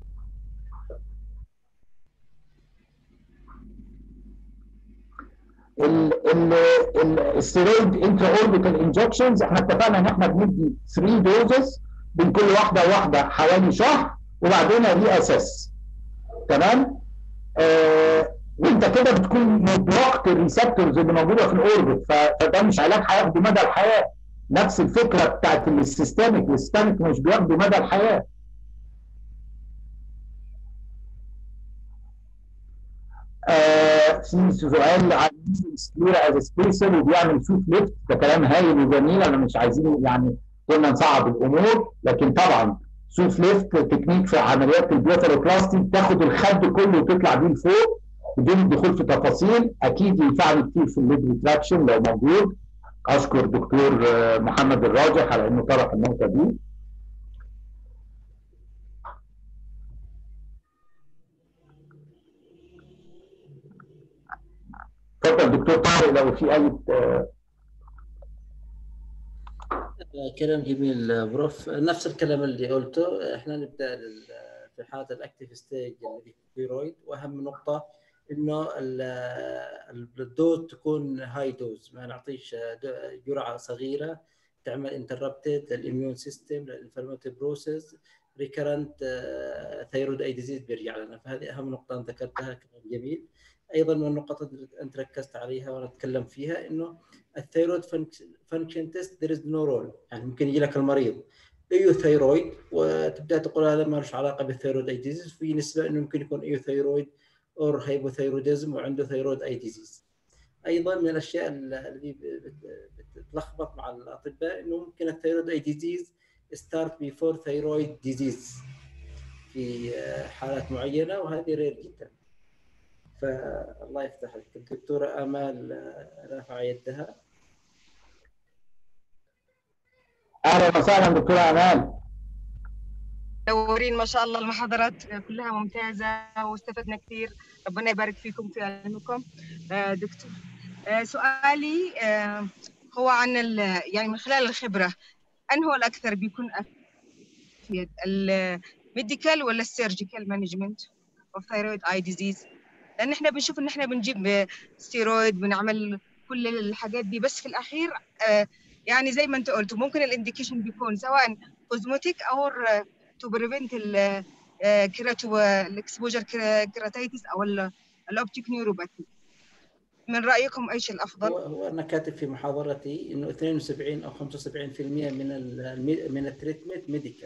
الستيرويد انترا اوربيتال انجكشنز احنا اتفقنا ان احنا بندي 3 دوزز بين كل واحده وواحده حوالي شهر وبعدين ري اساس تمام آه وانت كده بتكون مبلغت الريسبتورز اللي موجوده في الاوربت فده مش علاج هياخده مدى الحياه نفس الفكره بتاعت السيستميك السيستميك مش بياخده مدى الحياه آه في سؤال عن سكليرا از سبيسر وبيعمل سوت ليفت ده كلام هايل وجميل انا مش عايزين يعني قلنا نصعب الامور لكن طبعا سوت ليفت تكنيك في عمليات البيوثيروبلاستي بتاخد الخد كله وتطلع بيه لفوق بدون الدخول في تفاصيل اكيد ينفعني كتير في الليد ريتراكشن لو موجود اشكر دكتور محمد الراجح على انه طرح النقطه دي دكتور طارق لو في اي كلام جميل بروف نفس الكلام اللي قلته احنا نبدا في حاله الاكتيف ستيج اللي الثيرويد واهم نقطه انه الدوز تكون هاي دوز ما نعطيش جرعه صغيره تعمل انتربتد للاميون سيستم للانفلاماتوري بروسيس ريكرنت ثيرويد اي ديزيز بيرجع لنا فهذه اهم نقطه انا ذكرتها كلام جميل ايضا من النقط اللي انت ركزت عليها وانا اتكلم فيها انه الثيرويد فانكشن تيست ذير از نو رول يعني ممكن يجي لك المريض ايو ثيرويد وتبدا تقول هذا ما له علاقه بالثيرويد اي ديزيز في نسبه انه ممكن يكون ايو ثيرويد اور هايبوثيروديزم وعنده ثيرويد اي ديزيز ايضا من الاشياء اللي بتلخبط مع الاطباء انه ممكن الثيرويد اي ديزيز ستارت بيفور ثيرويد ديزيز في حالات معينه وهذه رير جدا فالله يفتح لك الدكتوره امال رافعه يدها اهلا وسهلا دكتوره امال منورين ما شاء الله المحاضرات كلها ممتازه واستفدنا كثير ربنا يبارك فيكم في علمكم دكتور سؤالي هو عن يعني من خلال الخبره ان هو الاكثر بيكون افيد الميديكال ولا السيرجيكال مانجمنت اوف ثايرويد اي ديزيز لان احنا بنشوف ان احنا بنجيب ستيرويد بنعمل كل الحاجات دي بس في الاخير يعني زي ما انت قلت ممكن الانديكيشن بيكون سواء كوزموتيك او تو بريفنت الكيراتو الاكسبوجر كيراتيتس او الاوبتيك نيوروباثي من رايكم ايش الافضل؟ هو, هو انا كاتب في محاضرتي انه 72 او 75% من ال من التريتمنت ميديكال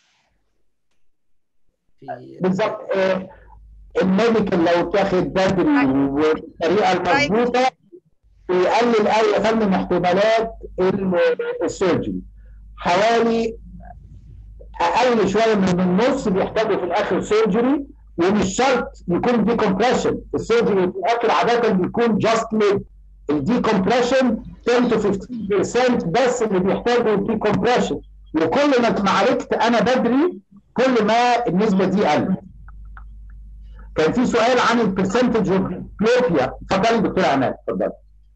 في بالضبط الميديكال لو اتاخد بدري والطريقه المضبوطه بيقلل قوي يا فندم احتمالات السيرجري حوالي اقل شويه من النص بيحتاجوا في الاخر سيرجري ومش شرط يكون دي كومبريشن السيرجري في الاخر عاده بيكون جاست ليد الدي كومبريشن 10 to 15% بس اللي بيحتاجوا دي كومبريشن وكل ما عالجت انا بدري كل ما النسبه دي قلت كان في سؤال عن البرسنتج اوف بلوبيا اتفضلي دكتوره عماد اتفضلي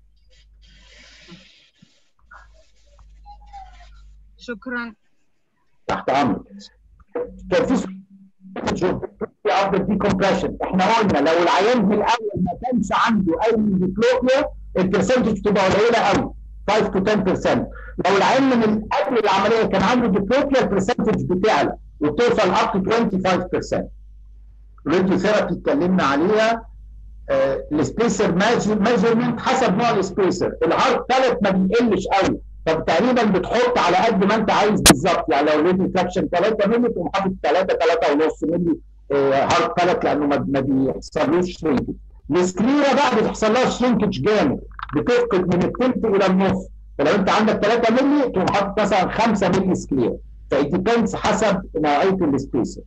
شكرا تحت امرك كان في افضل دي كومبريشن احنا قلنا لو العيان من الاول ما كانش عنده اي ديبلوبيا البرسنتج تبقى قليله قوي 5 to 10% لو العيان من قبل العمليه كان عنده ديبلوبيا البرسنتج بتعلى وبتوصل اب تو 25% الراديو ثيرابي اتكلمنا عليها آه السبيسر ميجرمنت حسب نوع السبيسر الهارد ثالث ما بيقلش قوي طب تقريبا بتحط على قد ما انت عايز بالظبط يعني لو ريدي تراكشن 3 مللي تقوم حاطط 3 3 ونص مللي هارد ثالث لانه ما بيحصلوش شرينكج السكليرا بقى بتحصل لها شرينكج جامد بتفقد من الثلث الى النص فلو انت عندك 3 مللي تقوم حاطط مثلا 5 مللي سكليرا فديبيندز حسب نوعيه السبيسر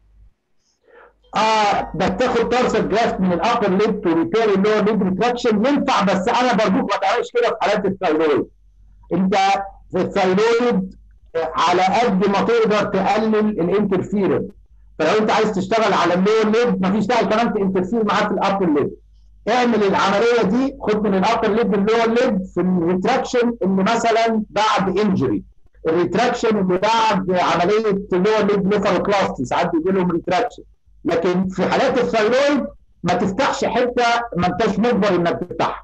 اه ده بتاخد تارسل جرافت من الابر ليب تو ريبير اللي هو ليب ريتراكشن ينفع بس انا برجوك ما تعملش كده في حالات الثايرويد انت في الثايرويد على قد ما تقدر تقلل الانترفيرنس فلو انت عايز تشتغل على اللور ليب مفيش داعي كمان تنترفير معاك في الابر ليب اعمل العمليه دي خد من الابر ليب اللور ليب في الريتراكشن اللي مثلا بعد انجري الريتراكشن اللي بعد عمليه اللور ليب نيفروكلاستي ساعات بيجي لهم ريتراكشن لكن في حالات الثايرويد ما تفتحش حته ما انتش مجبر انك تفتحها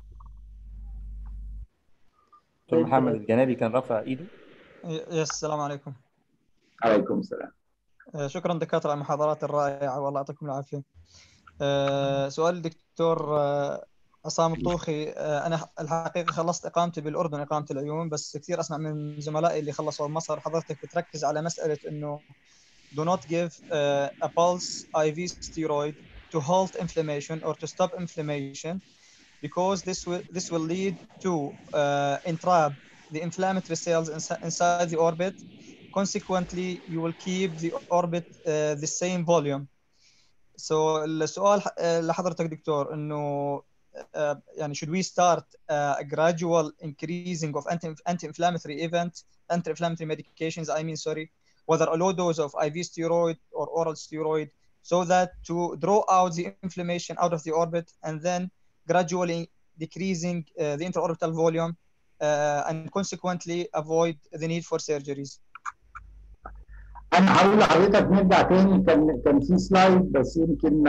دكتور محمد الجنابي كان رافع ايده يس السلام عليكم عليكم السلام شكرا دكاتره على المحاضرات الرائعه والله يعطيكم العافيه سؤال الدكتور عصام الطوخي انا الحقيقه خلصت اقامتي بالاردن اقامه العيون بس كثير اسمع من زملائي اللي خلصوا مصر حضرتك بتركز على مساله انه do not give uh, a pulse IV steroid to halt inflammation or to stop inflammation because this will this will lead to uh, entrap the inflammatory cells ins- inside the orbit. Consequently, you will keep the orbit uh, the same volume. So السؤال لحضرتك دكتور انه uh, يعني should we start uh, a gradual increasing of anti anti-inflammatory events, anti-inflammatory medications, I mean sorry, whether a low dose of IV steroid or oral steroid, so that to draw out the inflammation out of the orbit and then gradually decreasing uh, the interorbital volume uh, and consequently avoid the need for surgeries. انا هقول لحضرتك نرجع تاني كان كان في سلايد بس يمكن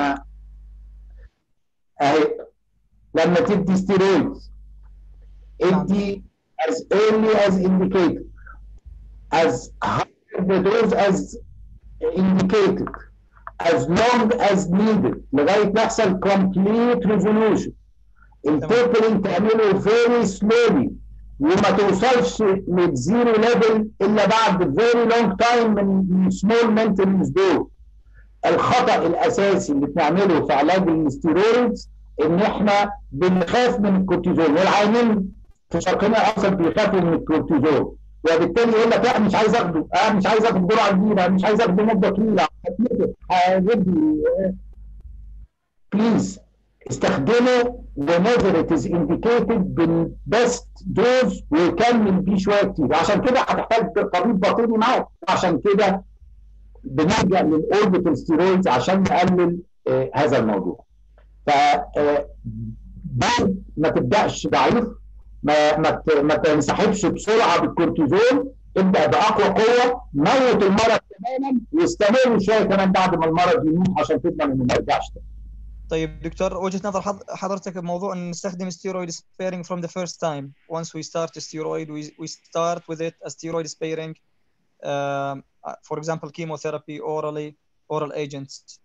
اهي لما تدي ستيرويدز ادي as early as indicated as high the dose as indicated as long as needed لغايه ما يحصل complete resolution التيبرنج تعمله very slowly وما توصلش للزيرو ليفل الا بعد فيري لونج تايم من سمول مينتنس دول الخطا الاساسي اللي بنعمله في علاج الستيرويدز ان احنا بنخاف من الكورتيزون والعيانين في شرقنا الاوسط بيخافوا من الكورتيزون وبالتالي يقول لك لا مش عايز اخده اه مش عايز اخد جرعه كبيره مش عايز اخده مده طويله هجيب بليز استخدمه whenever it is indicated بالبست دوز وكمل بيه شويه كتير عشان كده هتحتاج طبيب باطني معاك عشان كده بنلجا للاوربيتال ستيرويدز عشان نقلل آه هذا الموضوع ف آه ما تبداش ضعيف ما ما ما تنسحبش بسرعه بالكورتيزون ابدا باقوى قوه موت المرض تماما واستمر شويه كمان بعد ما المرض يموت عشان تضمن انه ما يرجعش تاني طيب دكتور وجهه نظر حضرتك بموضوع ان نستخدم steroid sparing from the first time once we start a steroid we, we start with it as steroid sparing um, for example chemotherapy orally oral agents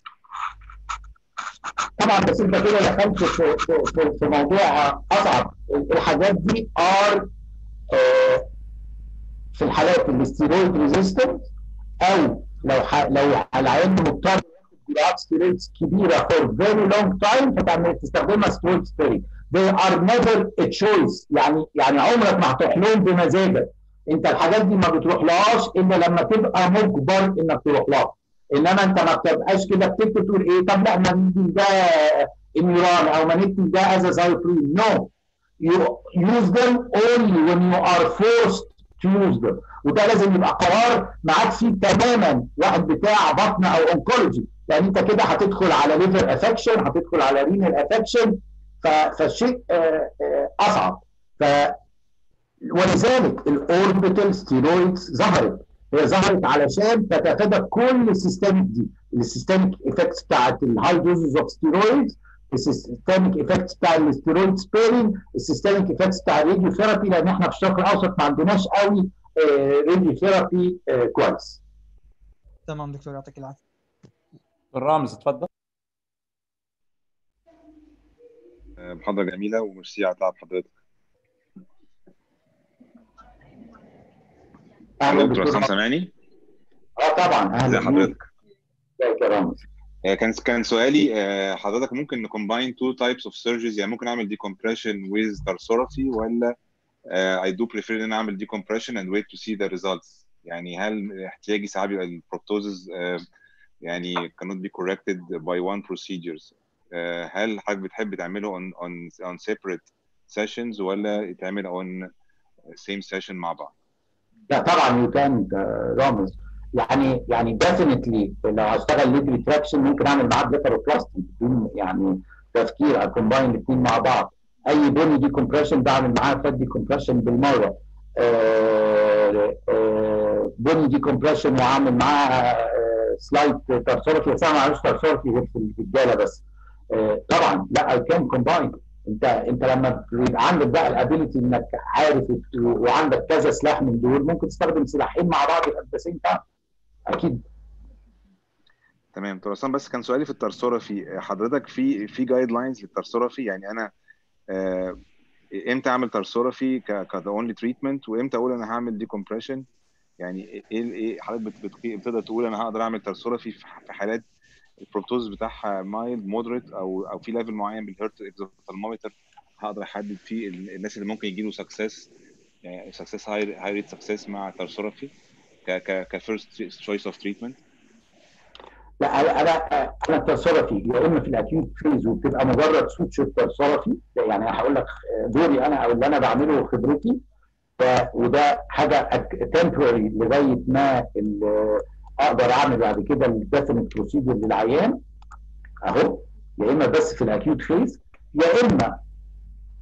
طبعا بس انت كده دخلت في, في, في موضوع اصعب الحاجات دي ار في الحالات الستيرويد ريزيستنت او لو ح... لو العيان مضطر جرعات ستيرويدز كبيره فور فيري لونج تايم فتعمل تستخدمها ستيرويد سبيرنج they are never a choice يعني يعني عمرك ما هتروح لهم بمزاجك انت الحاجات دي ما بتروحلهاش الا لما تبقى مجبر انك تروح لها انما انت ما بتبقاش كده بتكتب تقول ايه طب لا ما ندي ده اميران او ما ندي ده از زايبرين نو you use them only when you are forced to use them وده لازم يبقى قرار معاك فيه تماما واحد بتاع بطن او انكولوجي لان انت كده هتدخل على ليفر افكشن هتدخل على رينال افكشن فالشيء اصعب ف ولذلك الاوربيتال ستيرويدز ظهرت هي ظهرت علشان تتفادى كل السيستميك دي السيستميك افكتس بتاعت الهاي دوزز اوف ستيرويدز السيستميك افكتس بتاع الستيرويد سبيرنج السيستميك افكتس بتاع الراديو ثيرابي لان احنا في الشرق الاوسط ما عندناش قوي راديو ثيرابي كويس تمام دكتور يعطيك العافيه الرامز اتفضل محاضرة جميلة وميرسي على تعب حضرتك. اهلا دكتور عصام سامعني؟ اه طبعا ازي اهلا حضرتك؟ ازيك يا رامز كان كان سؤالي حضرتك ممكن نكومباين تو تايبس اوف سيرجريز يعني ممكن اعمل decompression with ترسورفي ولا I do prefer ان انا اعمل decompression and wait to see the results يعني هل احتياجي ساعات بيبقى البروبتوزز يعني cannot be corrected by one procedures هل حضرتك بتحب تعمله on on on separate sessions ولا يتعمل on same session مع بعض؟ لا طبعا يو كان رامز يعني يعني ديفنتلي لو هشتغل ليد ريتراكشن ممكن اعمل معاه بليفروبلاستي بدون يعني تفكير اكومباين الاثنين مع بعض اي بوني دي كومبريشن بعمل معاه فات دي كومبريشن بالمره آه آه بوني دي كومبريشن واعمل معاه سلايد ترسورفي بس انا ما اعرفش ترسورفي غير في الرجاله بس آه طبعا لا اي كان كومباين انت انت لما يبقى عندك بقى الابيلتي انك عارف وعندك كذا سلاح من دول ممكن تستخدم سلاحين مع بعض ات ذا سيم تايم اكيد تمام دكتور عصام بس كان سؤالي في الترسورفي حضرتك في في جايد لاينز للترسورفي يعني انا آه امتى اعمل ترسورفي ك ك اونلي تريتمنت وامتى اقول انا هعمل ديكومبريشن يعني ايه ايه حضرتك بتقدر تقول انا هقدر اعمل ترسورفي في حالات البروبتوز بتاعها مايلد مودريت او او في ليفل معين بالهيرت اكزوثرمومتر هقدر احدد فيه الناس اللي ممكن يجي له سكسس يعني سكسس هاي هاي ريت سكسس مع ترسورفي ك ك كفيرست تشويس اوف تريتمنت لا انا انا انا الترسورفي يا اما في الاكيوت فيز وبتبقى مجرد سوتشر ترسورفي يعني هقول لك دوري انا او اللي انا بعمله خبرتي وده حاجه تمبرري لغايه ما اقدر اعمل بعد كده الديفينيت بروسيجر للعيان اهو يا اما بس في الاكيوت فيز يا اما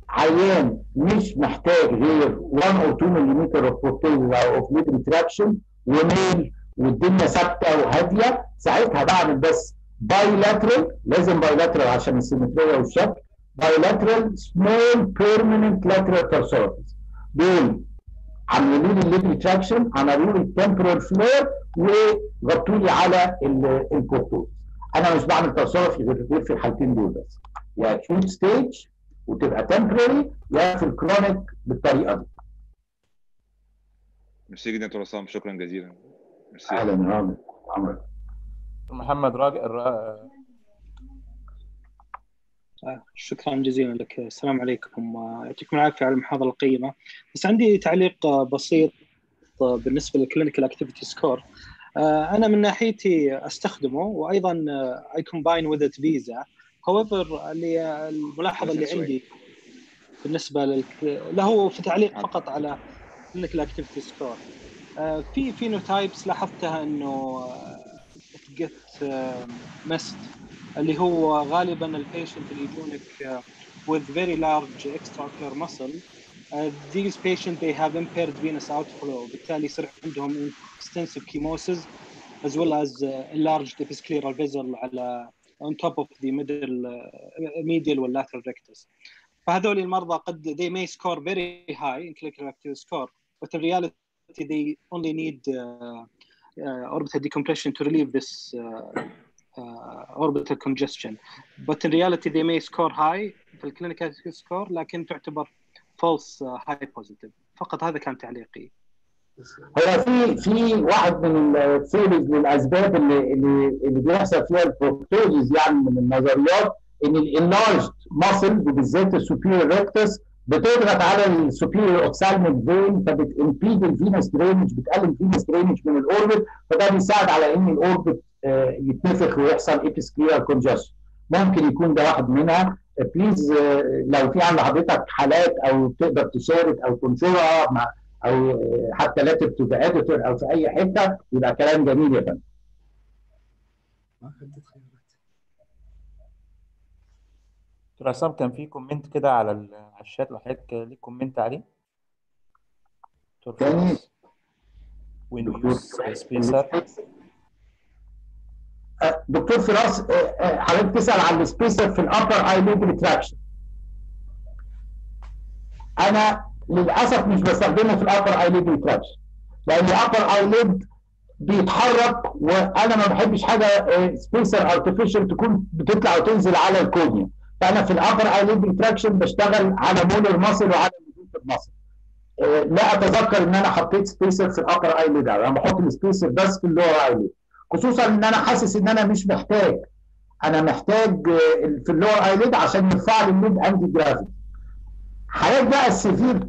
عيان مش محتاج غير 1 او 2 ملم اوف بروتين او اوف ليد ريتراكشن وميل والدنيا ثابته وهاديه ساعتها بعمل بس بايلاترال لازم بايلاترال عشان السيمتريه والشكل بايلاترال سمول بيرمننت لاترال ترسورتس دول عملوا لي الليد ريتراكشن عملوا لي التمبرال فلور وغطوا لي على البروتوز انا مش بعمل ترسورة غير في الحالتين دول بس يا اكيوت ستيج وتبقى تمبرري يا في الكرونيك بالطريقه دي ميرسي جدا يا دكتور عصام شكرا جزيلا ميرسي اهلا يا عمرو عمرو محمد راجع الر- آه، شكرا جزيلا لك السلام عليكم آه، يعطيكم العافيه على المحاضره القيمه بس عندي تعليق آه، بسيط آه، بالنسبه للكلينيكال اكتيفيتي سكور انا من ناحيتي استخدمه وايضا اي كومباين وذ ات فيزا هاويفر اللي الملاحظه اللي عندي بالنسبه لل له في تعليق فقط على كلينيكال اكتيفيتي سكور في فينوتايبس لاحظتها انه جت مست اللي هو غالبا البيشنت اللي يجونك uh, with very large extraocular muscle uh, these patients they have impaired venous outflow بالتالي يصير عندهم extensive chemosis as well as uh, enlarged episcleral vessel على on top of the middle uh, medial والlateral rectus فهذول المرضى قد they may score very high in clinical activity score but in reality they only need uh, uh, orbital decompression to relieve this uh, uh, orbital congestion. But in reality they may score high في الكلينيكال score لكن تعتبر false uh, high positive. فقط هذا كان تعليقي. هو في في واحد من الثيوريز للاسباب اللي اللي اللي بيحصل فيها البروتوزيز يعني من النظريات ان الانلارجد ماسل وبالذات السوبيريور ريكتس بتضغط على السوبيريور اوكسالميك فين فبتمبيد الفينس درينج بتقلل الفينس درينج من الاوربت فده بيساعد على ان الاوربت آه، يتنفخ ويحصل ايبسكليرال كونجشن ممكن يكون ده واحد منها بليز لو في عند حضرتك حالات او تقدر تشارك او تنشرها مع او آه، حتى لا تو ذا اديتور او في اي حته يبقى كلام جميل يا فندم ما حدد خيارات دكتور عصام كان في كومنت كده على ال- على الشات لو حضرتك ليك كومنت عليه دكتور تاني. فراس وين يوز سبيسر آه، دكتور فراس آه، آه، حضرتك تسال عن السبيسر في الابر ايليد ريتراكشن انا للاسف مش بستخدمه في الابر ايليد ريتراكشن لان الابر ايليد بيتحرك وانا ما بحبش حاجه سبيسر ارتفيشال تكون بتطلع وتنزل على الكونيا فانا في الابر ايليد ريتراكشن بشتغل على مولر ماسل وعلى ميدوتر ماسل لا اتذكر ان انا حطيت سبيسر في الابر ايليد انا بحط السبيسر بس في اللور ايليد خصوصا ان انا حاسس ان انا مش محتاج انا محتاج آه، في اللور ايليد عشان يرفع لي الليد انتي جرافيتي حالات بقى السيفير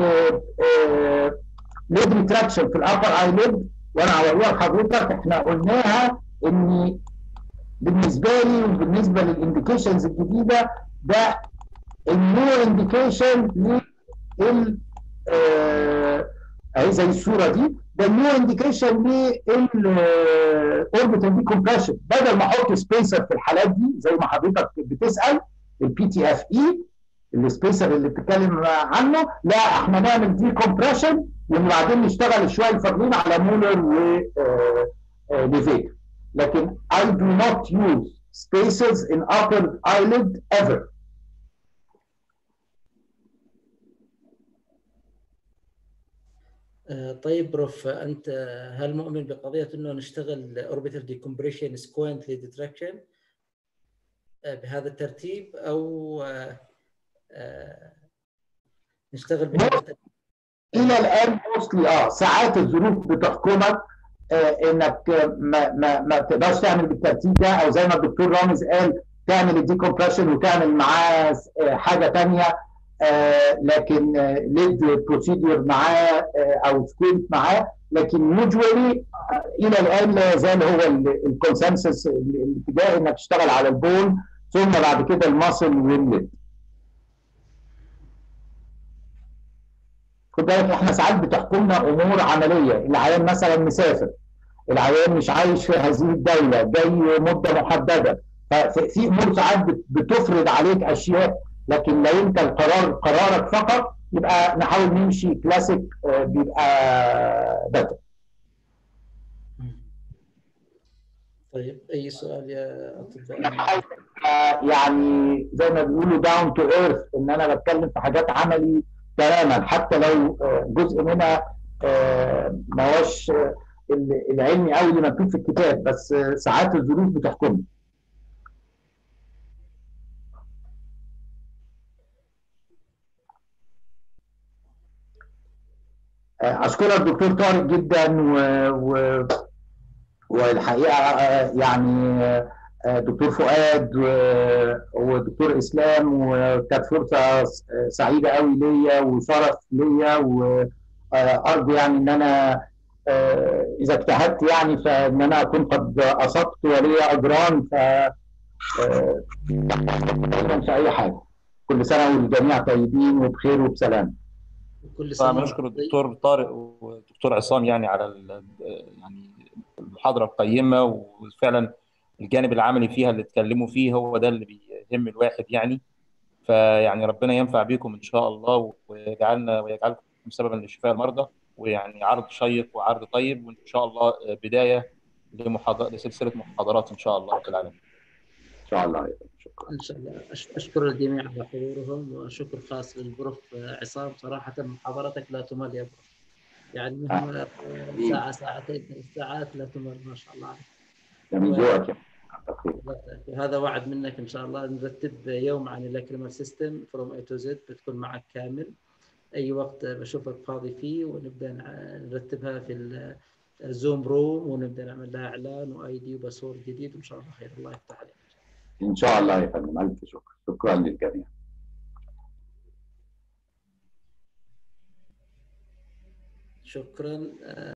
ليد ريتراكشن في الابر ايليد وانا هوريها لحضرتك احنا قلناها ان بالنسبه لي وبالنسبه للانديكيشنز الجديده ده النيو انديكيشن لل آه، اهي زي الصوره دي ده النيو انديكيشن للاوربيتال دي كومبريشن بدل ما احط سبيسر في الحالات دي زي ما حضرتك بتسال البي تي اف اي السبيسر اللي بتتكلم عنه لا احنا نعمل دي كومبريشن وبعدين نشتغل شويه الفاضلين على مولر و ليفيك لكن I do not use spaces in upper eyelid ever آه، طيب بروف انت هل مؤمن بقضيه انه نشتغل اوربيتال ديكومبريشن سكوينتلي ديتراكشن بهذا الترتيب او آه، آه، نشتغل بهذا الترتيب الى الان موستلي اه ساعات الظروف بتحكمك آه انك ما ما ما تقدرش تعمل بالترتيب ده او زي ما الدكتور رامز قال تعمل الديكومبريشن وتعمل معاه آه حاجه ثانيه آه لكن ليد بروسيدور معاه آه او سكوينت معاه لكن يوجوالي الى الان لا يزال هو الكونسنسس الاتجاه انك تشتغل على البون ثم بعد كده الماسل والليد خد بالك احنا ساعات بتحكمنا امور عمليه العيان مثلا مسافر العيان مش عايش في هذه الدوله جاي مده محدده ففي امور ساعات بتفرض عليك اشياء لكن لو انت القرار قرارك فقط يبقى نحاول نمشي كلاسيك آه، بيبقى باتر طيب اي سؤال يا اطباء آه، يعني زي ما بيقولوا داون تو ايرث ان انا بتكلم في حاجات عملي تماما حتى لو آه، جزء منها آه، ما هوش آه، ال- العلمي قوي اللي مكتوب في الكتاب بس آه، ساعات الظروف بتحكمني آه، اشكرك دكتور طارق جدا و... و... والحقيقه آه، يعني آه، دكتور فؤاد و- ودكتور اسلام وكانت فرصه س- سعيده قوي ليا وشرف ليا وارجو يعني ان انا آه، اذا اجتهدت يعني فان انا اكون قد اصبت ولي اجران ف آه، دايما في اي حاجه كل سنه والجميع طيبين وبخير وبسلام كل سنه طبعا بنشكر الدكتور طارق والدكتور عصام يعني على ال- يعني المحاضره القيمه وفعلا الجانب العملي فيها اللي اتكلموا فيه هو ده اللي بيهم الواحد يعني فيعني ربنا ينفع بكم ان شاء الله ويجعلنا ويجعلكم سببا لشفاء المرضى ويعني عرض شيق وعرض طيب وان شاء الله بدايه لمحاضره لسلسله محاضرات ان شاء الله رب العالمين. ان شاء الله شكرا ان شاء الله أش- اشكر الجميع على حضورهم وشكر خاص للبروف عصام صراحه محاضرتك لا تمل يا بروف يعني مهما ساعه ساعتين ثلاث ساعات لا تمل ما شاء الله عليك من ذوقك يا هذا وعد منك ان شاء الله نرتب يوم عن الاكريمال سيستم فروم اي تو زد بتكون معك كامل اي وقت بشوفك فاضي فيه ونبدا نع- نرتبها في ال- الزوم روم ونبدا نعمل لها اعلان واي دي وباسورد جديد وان شاء الله خير الله يفتح عليك ان شاء الله يا فندم الف شكر شكرا للجميع شكرا